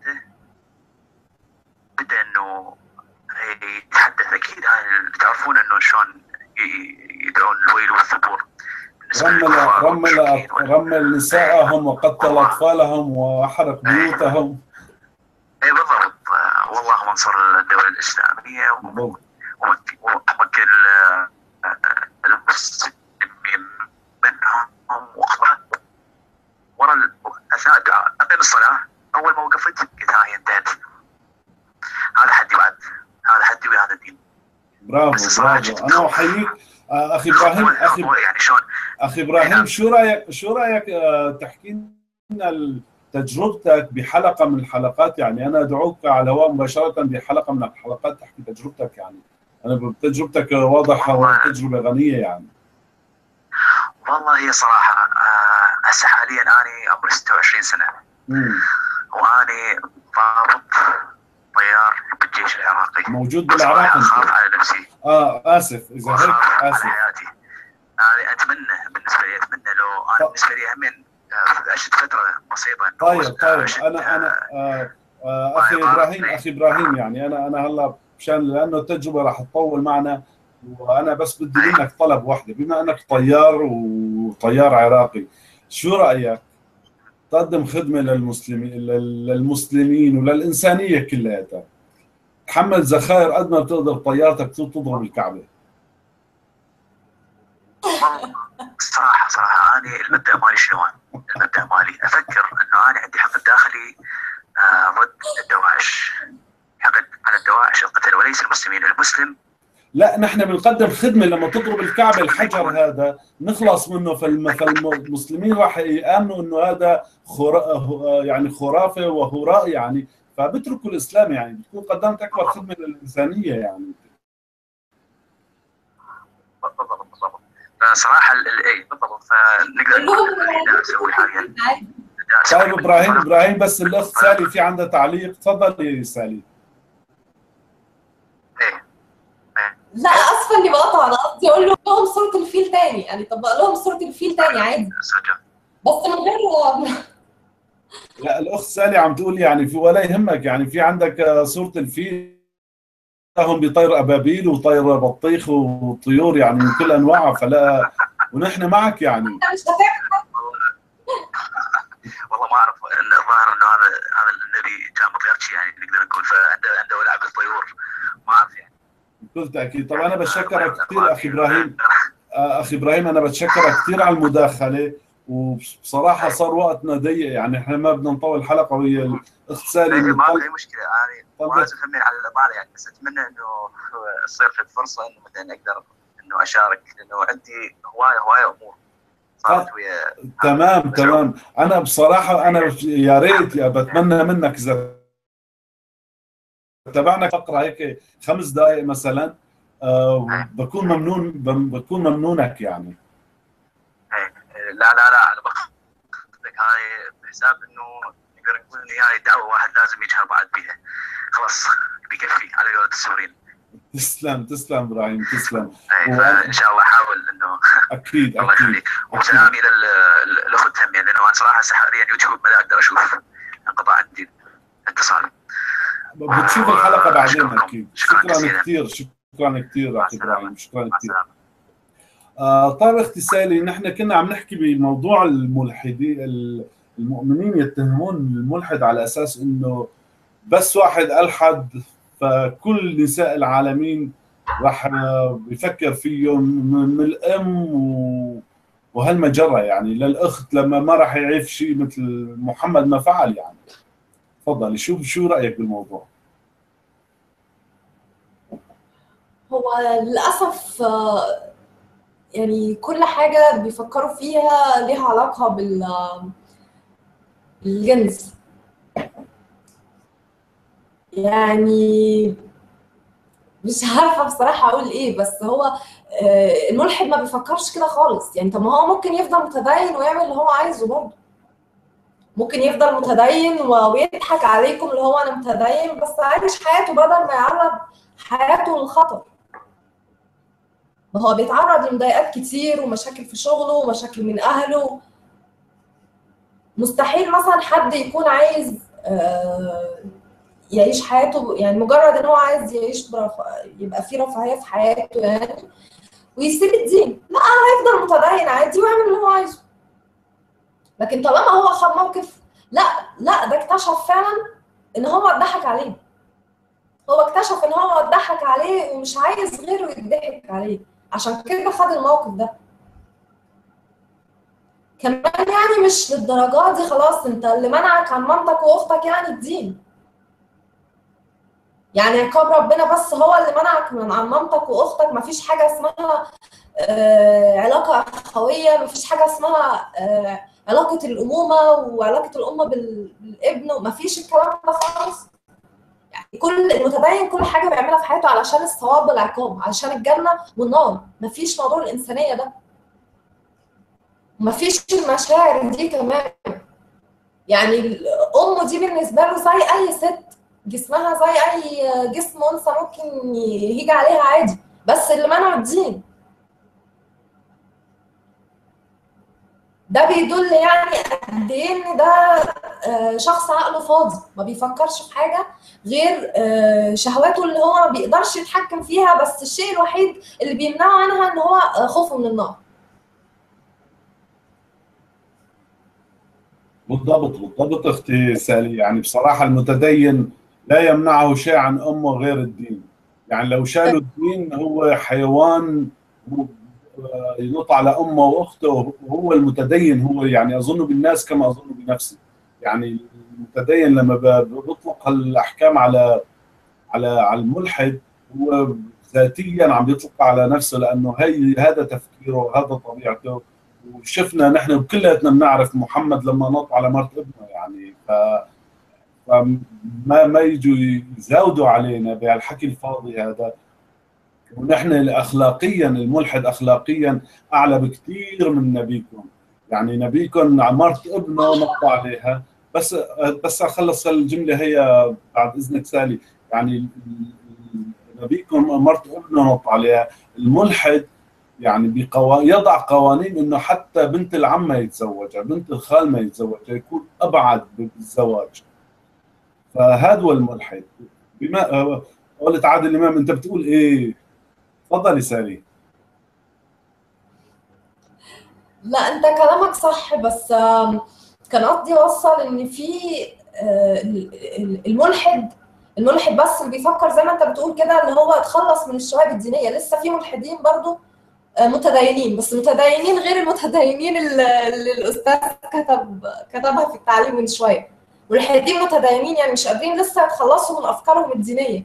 بدأ إنه يتحدث أكيد هاي اللي تعرفون إنه شلون ي- يدعون الويل والثبور بالنسبة رمل للكفار رمل والمشركين وال- رمل نساءهم وقتل اطفالهم وحرق بيوتهم اي بالضبط آه، والله منصر الدولة الإسلامية بالضبط. ومك- ومكن ال- المسلمين منهم وقفة ورا ال- اثناء الدعاء اقيم الصلاه اول ما وقفت قلت ها هي انتهت هذا حدي بعد هذا حدي بهذا الدين برافو بس الصراحة برافو جد انا احييك آه، اخي ابراهيم خطوة- اخي خطوة يعني شلون اخي ابراهيم شو رايك شو رايك آه، تحكي لنا ال- تجربتك بحلقه من الحلقات يعني انا ادعوك على الهواء مباشره بحلقه من الحلقات تحكي تجربتك يعني انا بتجربتك واضحه وتجربه غنيه يعني والله هي صراحه آه، هسه حاليا انا عمري 26 سنه مم. واني ضابط طيار بالجيش العراقي موجود بصراحة بالعراق اخاف انت على نفسي اه اسف اذا هيك واخاف على اسف حياتي انا اتمنى بالنسبه لي اتمنى لو انا طب. بالنسبه لي همين آه، عشت فتره بسيطه إنه طيب عشت- طيب عشت، انا انا آه، آه آه اخي طيب، ابراهيم طيب. اخي ابراهيم يعني انا انا هلا مشان لانه التجربه راح تطول معنا وانا بس بدي منك طلب واحده بما انك طيار وطيار عراقي شو رايك تقدم خدمه للمسلمين لل- للمسلمين وللانسانيه كلياتها تحمل ذخائر قد ما بتقدر طيارتك تضرب الكعبه والله صراحه صراحه انا المبدا مالي شنو المبدا مالي افكر انه انا عندي حقد داخلي آه، ضد الدواعش حقد على الدواعش القتل وليس المسلمين المسلم لا نحن بنقدم خدمه لما تضرب الكعبه الحجر هذا نخلص منه فالم- فالمسلمين راح يامنوا انه هذا خرا يعني خرافه وهراء يعني فبتركوا الاسلام يعني بتكون قدمت اكبر خدمه للانسانيه يعني بالضبط بالضبط فصراحه ال- ال- اي بالضبط فنقدر نقول اللي دا اسوي حاليا دا أسوي. طيب ابراهيم ابراهيم بس الاخت سالي في عندها تعليق تفضلي يا سالي إيه. لا اسفه اني بقطع انا قصدي اقول لهم صوره الفيل تاني يعني طبق لهم صوره الفيل تاني عادي سجل. بس من غير لا الاخت سالي عم تقول يعني في ولا يهمك يعني في عندك آه، صوره الفيل هم بيطير ابابيل وطير بطيخ وطيور يعني من كل انواعها فلا ونحن معك يعني مش هتعمل والله ما اعرف إن الظاهر انه هذا هذا النبي كان مطيرتشي يعني نقدر نقول فعنده عنده لعب الطيور ما اعرف يعني بكل تاكيد طبعا انا بتشكرك كثير اخي ابراهيم آه، اخي ابراهيم انا بتشكرك كثير على المداخله وبصراحه صار وقتنا ضيق يعني احنا ما بدنا نطول الحلقه وهي الاخت سالي إيه، ما مطل- في مشكله انا طب- ما همين على الاطاله يعني بس اتمنى انه تصير في فرصه انه مثلا اقدر انه اشارك لانه عندي هوايه هوايه امور صارت ويا تمام تمام انا بصراحه انا يا ريت يا بتمنى منك اذا تابعنا فقره هيك خمس دقائق مثلا آه، بكون ممنون بكون ممنونك يعني إيه، لا لا لا انا باخذك هاي بحساب انه نقدر نقول انه هاي دعوه واحد لازم يجهر بعد بيها خلاص بيكفي على قولة السوريين تسلم تسلم ابراهيم تسلم إيه، وأنا- فان شاء الله احاول انه اكيد الله اكيد يخليك وسلامي لل- لل- الاخت تميم لانه انا صراحه هسه حاليا يوتيوب ما اقدر اشوف انقطع عندي الاتصال بتشوف الحلقه بعدين شكراً. اكيد شكراً شكرا جزيلاً. كثير شكرا كثير مع اخي السلامة. ابراهيم شكرا مع كثير السلامه آه طيب اختي سالي نحن كنا عم نحكي بموضوع الملحدين المؤمنين يتهمون الملحد على اساس انه بس واحد الحد فكل نساء العالمين راح آه، بيفكر فيه من من الام و- وهالمجره يعني للاخت لما ما راح يعيف شيء مثل محمد ما فعل يعني تفضلي شو شو رايك بالموضوع؟ هو للأسف آه، يعني كل حاجة بيفكروا فيها ليها علاقة بال بالجنس يعني مش عارفة بصراحة أقول إيه بس هو آه، الملحد ما بيفكرش كده خالص يعني طب ما هو ممكن يفضل متدين ويعمل اللي هو عايزه برضه ممكن يفضل متدين و- ويضحك عليكم اللي هو أنا متدين بس عايش حياته بدل ما يعرض حياته للخطر ما هو بيتعرض لمضايقات كتير ومشاكل في شغله ومشاكل من أهله مستحيل مثلا حد يكون عايز آه، يعيش حياته يعني مجرد ان هو عايز يعيش برف... يبقى في رفاهية في حياته يعني ويسيب الدين لا هيفضل متدين عادي ويعمل اللي هو عايزه لكن طالما هو خد موقف لا لا ده اكتشف فعلا ان هو اتضحك عليه هو اكتشف ان هو اتضحك عليه ومش عايز غيره يضحك عليه عشان كده خد الموقف ده كمان يعني مش للدرجات دي خلاص انت اللي منعك عن مامتك واختك يعني الدين يعني عقاب ربنا بس هو اللي منعك من عن مامتك واختك مفيش حاجه اسمها آه علاقه اخويه مفيش حاجه اسمها آه علاقه الامومه وعلاقه الام بال- بالابن مفيش الكلام ده خالص يعني كل المتدين كل حاجه بيعملها في حياته علشان الثواب والعقاب علشان الجنه والنار مفيش موضوع الانسانيه ده مفيش المشاعر دي كمان يعني الام دي بالنسبه له زي اي ست جسمها زي اي جسم انثى ممكن يجي عليها عادي بس اللي منعه الدين ده بيدل يعني قد ايه ان ده آه، شخص عقله فاضي ما بيفكرش في حاجه غير آه، شهواته اللي هو ما بيقدرش يتحكم فيها بس الشيء الوحيد اللي بيمنعه عنها ان هو آه، خوفه من النار بالضبط بالضبط اختي سالي يعني بصراحه المتدين لا يمنعه شيء عن امه غير الدين يعني لو شالوا الدين هو حيوان هو- آه، ينط على امه واخته وهو المتدين هو يعني اظن بالناس كما اظن بنفسي يعني المتدين لما ب- بيطلق الاحكام على على على الملحد هو ذاتيا عم يطلق على نفسه لانه هي هذا تفكيره وهذا طبيعته وشفنا نحن كلياتنا بنعرف محمد لما نط على مرت ابنه يعني ف فما ما يجوا يزاودوا علينا بهالحكي الفاضي هذا ونحن اخلاقيا الملحد اخلاقيا اعلى بكثير من نبيكم يعني نبيكم مرت ابنه نط عليها بس بس اخلص الجمله هي بعد اذنك سالي يعني نبيكم مرت ابنه نط عليها الملحد يعني بقوا... يضع قوانين انه حتى بنت العم ما يتزوجها بنت الخال ما يتزوجها يكون ابعد بالزواج فهذا هو الملحد بما قولت عادل الامام انت بتقول ايه تفضلي سالي لا انت كلامك صح بس آم، كان قصدي اوصل ان في آه، ال- ال- الملحد الملحد بس اللي بيفكر زي ما انت بتقول كده اللي هو يتخلص من الشوائب الدينيه لسه في ملحدين برضو آه، متدينين بس متدينين غير المتدينين اللي اللي الاستاذ كتب كتبها في التعليم من شويه ملحدين متدينين يعني مش قادرين لسه يتخلصوا من افكارهم الدينيه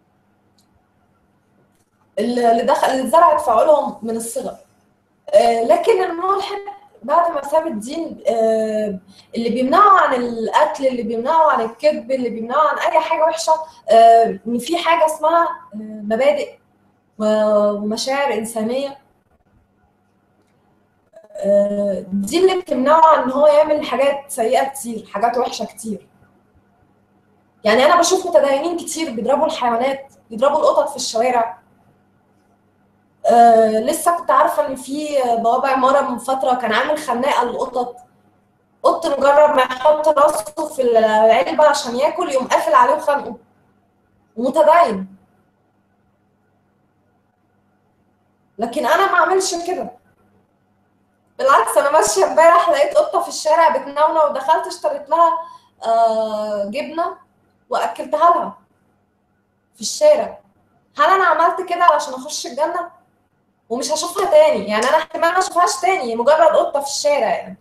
اللي اللي دخل اللي اتزرعت في عقولهم من الصغر آه، لكن الملحد بعد ما ساب الدين آه، اللي بيمنعه عن القتل اللي بيمنعه عن الكذب اللي بيمنعه عن اي حاجه وحشه آه، ان في حاجه اسمها آه، مبادئ و- ومشاعر انسانيه آه، دي اللي بتمنعه عن ان هو يعمل حاجات سيئه كتير حاجات وحشه كتير يعني انا بشوف متدينين كتير بيضربوا الحيوانات بيضربوا القطط في الشوارع آه لسه كنت عارفه ان في بوابه عماره من فتره كان عامل خناقه للقطط قط مجرد ما يحط راسه في العلبه عشان ياكل يقوم قافل عليه وخانقه ومتدين لكن انا ما اعملش كده بالعكس انا ماشيه امبارح لقيت قطه في الشارع بتنونة ودخلت اشتريت لها آه جبنه واكلتها لها في الشارع هل انا عملت كده علشان اخش الجنه ومش هشوفها تاني يعني انا احتمال ما اشوفهاش تاني مجرد قطه في الشارع يعني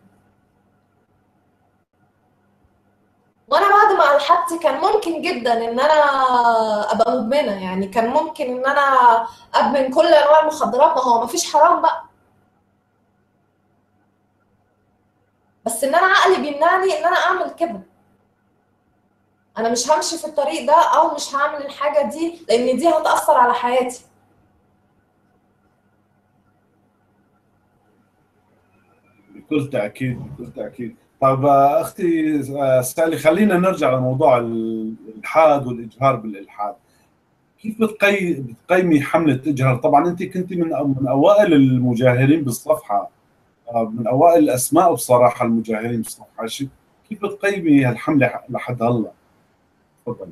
وانا بعد ما الحقت كان ممكن جدا ان انا ابقى مدمنه يعني كان ممكن ان انا ادمن كل انواع المخدرات ما هو ما فيش حرام بقى بس ان انا عقلي بيمنعني ان انا اعمل كده انا مش همشي في الطريق ده او مش هعمل الحاجه دي لان دي هتاثر على حياتي بكل تاكيد بكل تاكيد طيب آه، اختي آه، سالي خلينا نرجع لموضوع الالحاد والاجهار بالالحاد كيف بتقي... بتقيمي حمله اجهر طبعا انت كنت من من اوائل المجاهرين بالصفحه آه، من اوائل الاسماء بصراحه المجاهرين بالصفحه شي- كيف بتقيمي هالحمله لحد هلا تفضل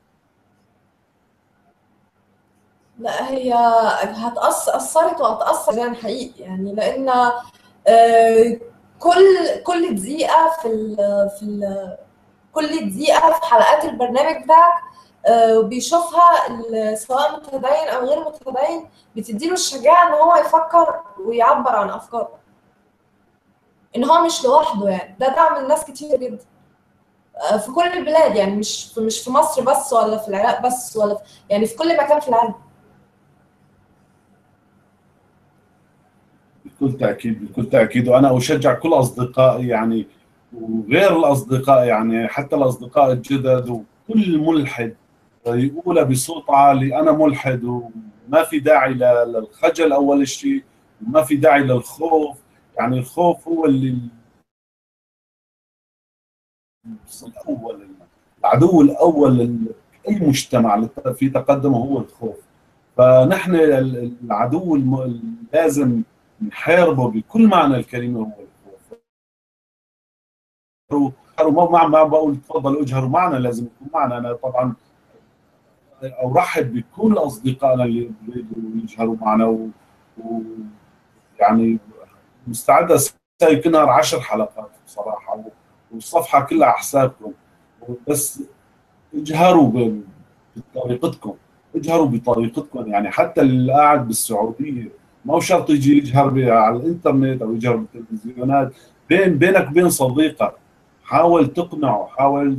لا هي هتأثر أثرت وهتأثر يعني حقيقي يعني لأن آه، كل كل دقيقة في ال في ال كل دقيقة في حلقات البرنامج بتاعك آه، بيشوفها ال- سواء متدين أو غير متدين بتديله الشجاعة إن هو يفكر ويعبر عن أفكاره إن هو مش لوحده يعني ده دعم الناس كتير جدا آه، في كل البلاد يعني مش في مش في مصر بس ولا في العراق بس ولا في يعني في كل مكان في العالم بكل تاكيد بكل تاكيد وانا اشجع كل اصدقائي يعني وغير الاصدقاء يعني حتى الاصدقاء الجدد وكل ملحد يقول بصوت عالي انا ملحد وما في داعي ل- للخجل اول شيء وما في داعي للخوف يعني الخوف هو اللي الاول العدو الاول لاي مجتمع في تقدمه هو الخوف فنحن ال- العدو الم- لازم نحاربه بكل معنى الكلمه هو الخوف اجهروا ما ما بقول تفضلوا اجهروا معنا لازم يكون معنا انا طبعا ارحب بكل اصدقائنا اللي بيريدوا يجهروا معنا و... و... يعني مستعد اسوي كل نهار عشر حلقات بصراحه و... والصفحه كلها على حسابكم بس اجهروا ب... بطريقتكم اجهروا بطريقتكم يعني حتى اللي قاعد بالسعوديه ما هو شرط يجي يجهر ب- على الانترنت او يجهر بالتلفزيونات بين بينك وبين صديقك حاول تقنعه حاول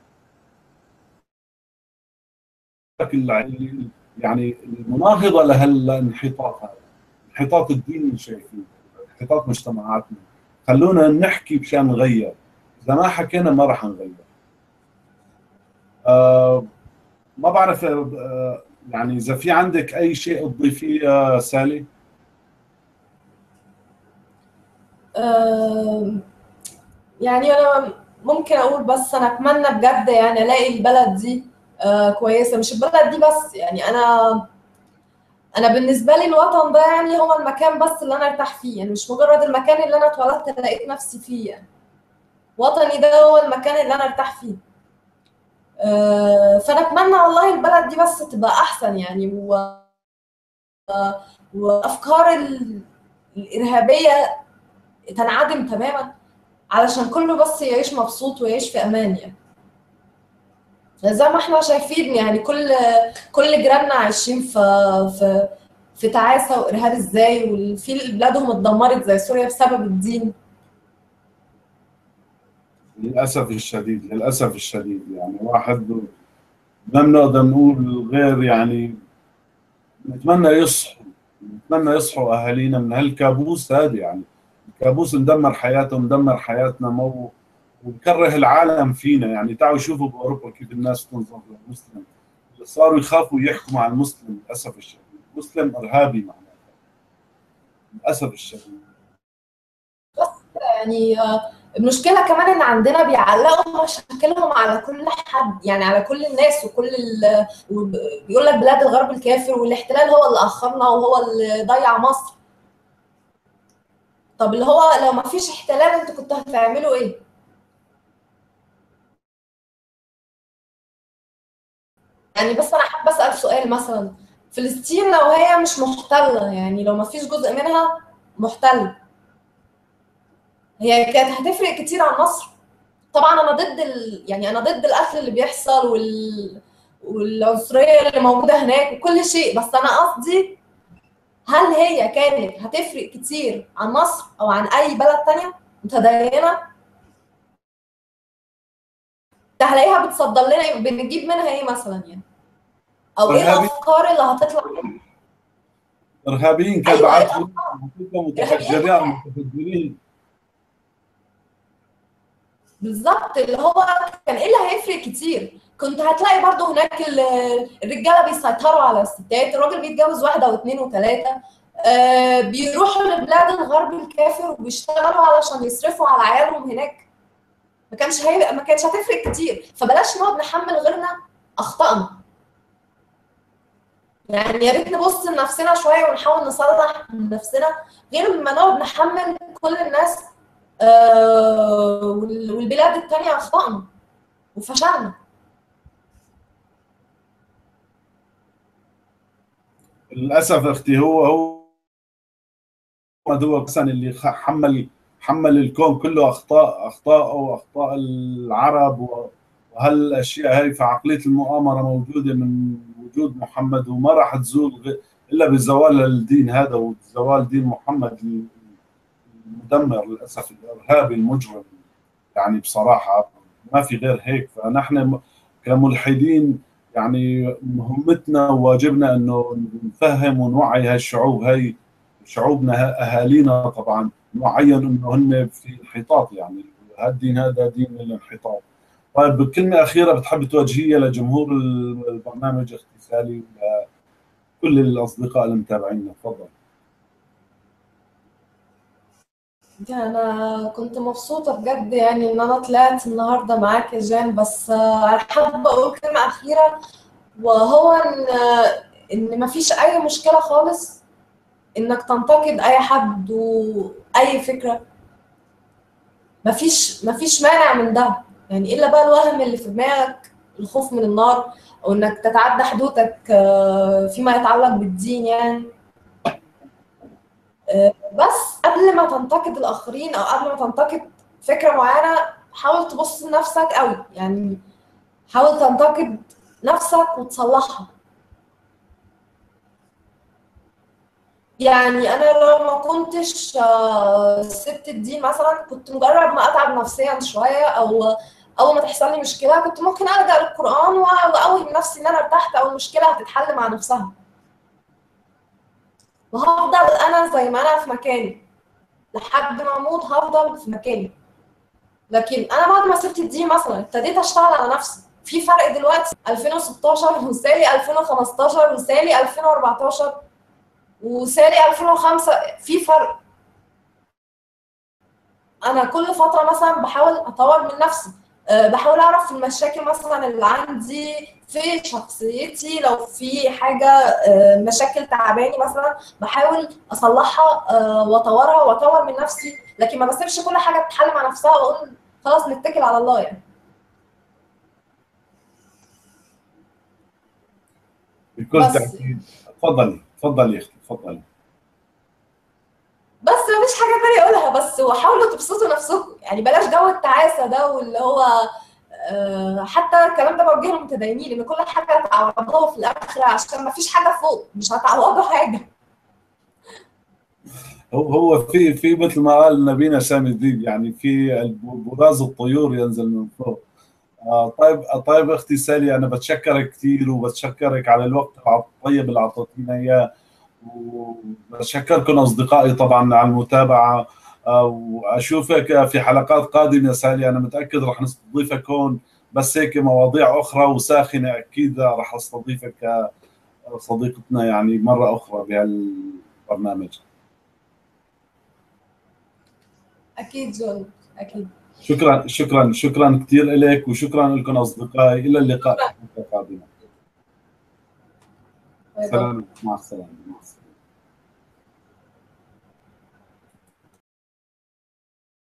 ال- يعني المناهضه لهالانحطاط هذا انحطاط الدين اللي شايفينه انحطاط مجتمعاتنا خلونا نحكي مشان نغير اذا ما حكينا ما راح نغير آه ما بعرف آه يعني اذا في عندك اي شيء تضيفيه يا سالي آم، يعني انا ممكن اقول بس انا اتمنى بجد يعني الاقي البلد دي آه، كويسه مش البلد دي بس يعني انا انا بالنسبه لي الوطن ده يعني هو المكان بس اللي انا ارتاح فيه يعني مش مجرد المكان اللي انا اتولدت لقيت نفسي فيه يعني وطني ده هو المكان اللي انا ارتاح فيه آه، فانا اتمنى والله البلد دي بس تبقى احسن يعني و... وافكار ال- الارهابيه تنعدم تماما علشان كله بس يعيش مبسوط ويعيش في امان يعني زي ما احنا شايفين يعني كل كل جيراننا عايشين في في في تعاسه وارهاب ازاي وفي بلادهم اتدمرت زي سوريا بسبب الدين للاسف الشديد للاسف الشديد يعني واحد ما بنقدر نقول غير يعني نتمنى يصحوا نتمنى يصحوا اهالينا من هالكابوس هذا يعني الكابوس مدمر حياتهم مدمر حياتنا مو ومكره العالم فينا يعني تعالوا شوفوا باوروبا كيف الناس تنظر للمسلم صاروا يخافوا يحكوا مع المسلم للاسف الشديد مسلم ارهابي معناته للاسف الشديد يعني آه، المشكله كمان ان عندنا بيعلقوا مشاكلهم على كل حد يعني على كل الناس وكل ال... بيقول لك بلاد الغرب الكافر والاحتلال هو اللي اخرنا وهو اللي ضيع مصر طب اللي هو لو ما فيش احتلال انتوا كنتوا هتعملوا ايه يعني بس انا حابه اسال سؤال مثلا فلسطين لو هي مش محتله يعني لو ما فيش جزء منها محتل هي كانت هتفرق كتير عن مصر طبعا انا ضد ال... يعني انا ضد القتل اللي بيحصل وال... والعنصريه اللي موجوده هناك وكل شيء بس انا قصدي هل هي كانت هتفرق كتير عن مصر او عن اي بلد تانية متدينه هلاقيها بتصدر لنا بنجيب منها ايه مثلا يعني او ايه إرهابي. الافكار اللي هتطلع ارهابيين أيوة، كبعات متفجرين متفجرين بالظبط اللي هو كان ايه اللي هيفرق كتير كنت هتلاقي برضو هناك ال- الرجاله بيسيطروا على الستات الراجل بيتجوز واحده واثنين وثلاثه آه بيروحوا لبلاد الغرب الكافر وبيشتغلوا علشان يصرفوا على عيالهم هناك ما كانش هي... ما كانش هتفرق كتير فبلاش نقعد نحمل غيرنا اخطائنا يعني يا ريت نبص لنفسنا شويه ونحاول نصلح من نفسنا غير ما نقعد نحمل كل الناس آه، وال- والبلاد التانية أخطأنا وفشلنا للاسف اختي هو هو هو مثلا اللي خ- حمل حمل الكون كله اخطاء اخطاء واخطاء العرب و- وهالاشياء هاي فعقليه المؤامره موجوده من وجود محمد وما راح تزول غ- الا بزوال الدين هذا وزوال دين محمد المدمر للاسف الارهابي المجرم يعني بصراحه ما في غير هيك فنحن م- كملحدين يعني مهمتنا وواجبنا انه نفهم ونوعي هالشعوب هاي شعوبنا ه- اهالينا طبعا نوعيهم انه هن في انحطاط يعني هالدين هذا دين الانحطاط طيب كلمة أخيرة بتحب توجهيها لجمهور البرنامج اغتسالي ولكل الأصدقاء المتابعين تفضل أنا كنت مبسوطة بجد يعني إن أنا طلعت النهاردة معاك يا جان بس آه، حابة أقول كلمة أخيرة وهو إن إن مفيش أي مشكلة خالص إنك تنتقد أي حد وأي فكرة مفيش مفيش مانع من ده يعني إلا بقى الوهم اللي في دماغك الخوف من النار أو إنك تتعدى حدودك آه، فيما يتعلق بالدين يعني بس قبل ما تنتقد الاخرين او قبل ما تنتقد فكره معينه حاول تبص لنفسك قوي يعني حاول تنتقد نفسك وتصلحها يعني انا لو ما كنتش آه، سبت الدين مثلا كنت مجرد ما اتعب نفسيا شويه او اول ما تحصل لي مشكله كنت ممكن ارجع للقران واوهم نفسي ان انا ارتحت او المشكله هتتحل مع نفسها وهفضل انا زي ما انا في مكاني لحد ما اموت هفضل في مكاني لكن انا بعد ما سبت الدين مثلا ابتديت اشتغل على نفسي في فرق دلوقتي 2016 وسالي 2015 وسالي 2014 وسالي 2005 في فرق انا كل فتره مثلا بحاول اطور من نفسي أه بحاول اعرف المشاكل مثلا اللي عندي في شخصيتي لو في حاجه أه مشاكل تعباني مثلا بحاول اصلحها أه واطورها واطور من نفسي لكن ما بسيبش كل حاجه تتحل مع نفسها واقول خلاص نتكل على الله يعني بكل بس. تأكيد تفضلي تفضلي يا أختي تفضلي بس مفيش حاجه تانية اقولها بس وحاولوا تبسطوا نفسكم يعني بلاش جو التعاسه ده واللي هو آه، حتى الكلام ده بوجهه للمتدينين ان كل حاجه هتعوضوها في الاخره عشان مفيش حاجه فوق مش هتعوضوا حاجه هو هو في في مثل ما قال نبينا سامي الدين يعني في الب- براز الطيور ينزل من فوق آه طيب آه طيب اختي سالي انا بتشكرك كثير وبتشكرك على الوقت الطيب اللي اعطيتينا اياه وبتشكركم اصدقائي طبعا على المتابعه آه واشوفك في حلقات قادمه سالي انا متاكد راح نستضيفك هون بس هيك مواضيع اخرى وساخنه اكيد راح استضيفك صديقتنا يعني مره اخرى بهالبرنامج اكيد جون اكيد شكرا شكرا شكرا كثير لك وشكرا لكم اصدقائي الى اللقاء في الحلقه القادمه باي باي. سلام مع السلامه مع السلامه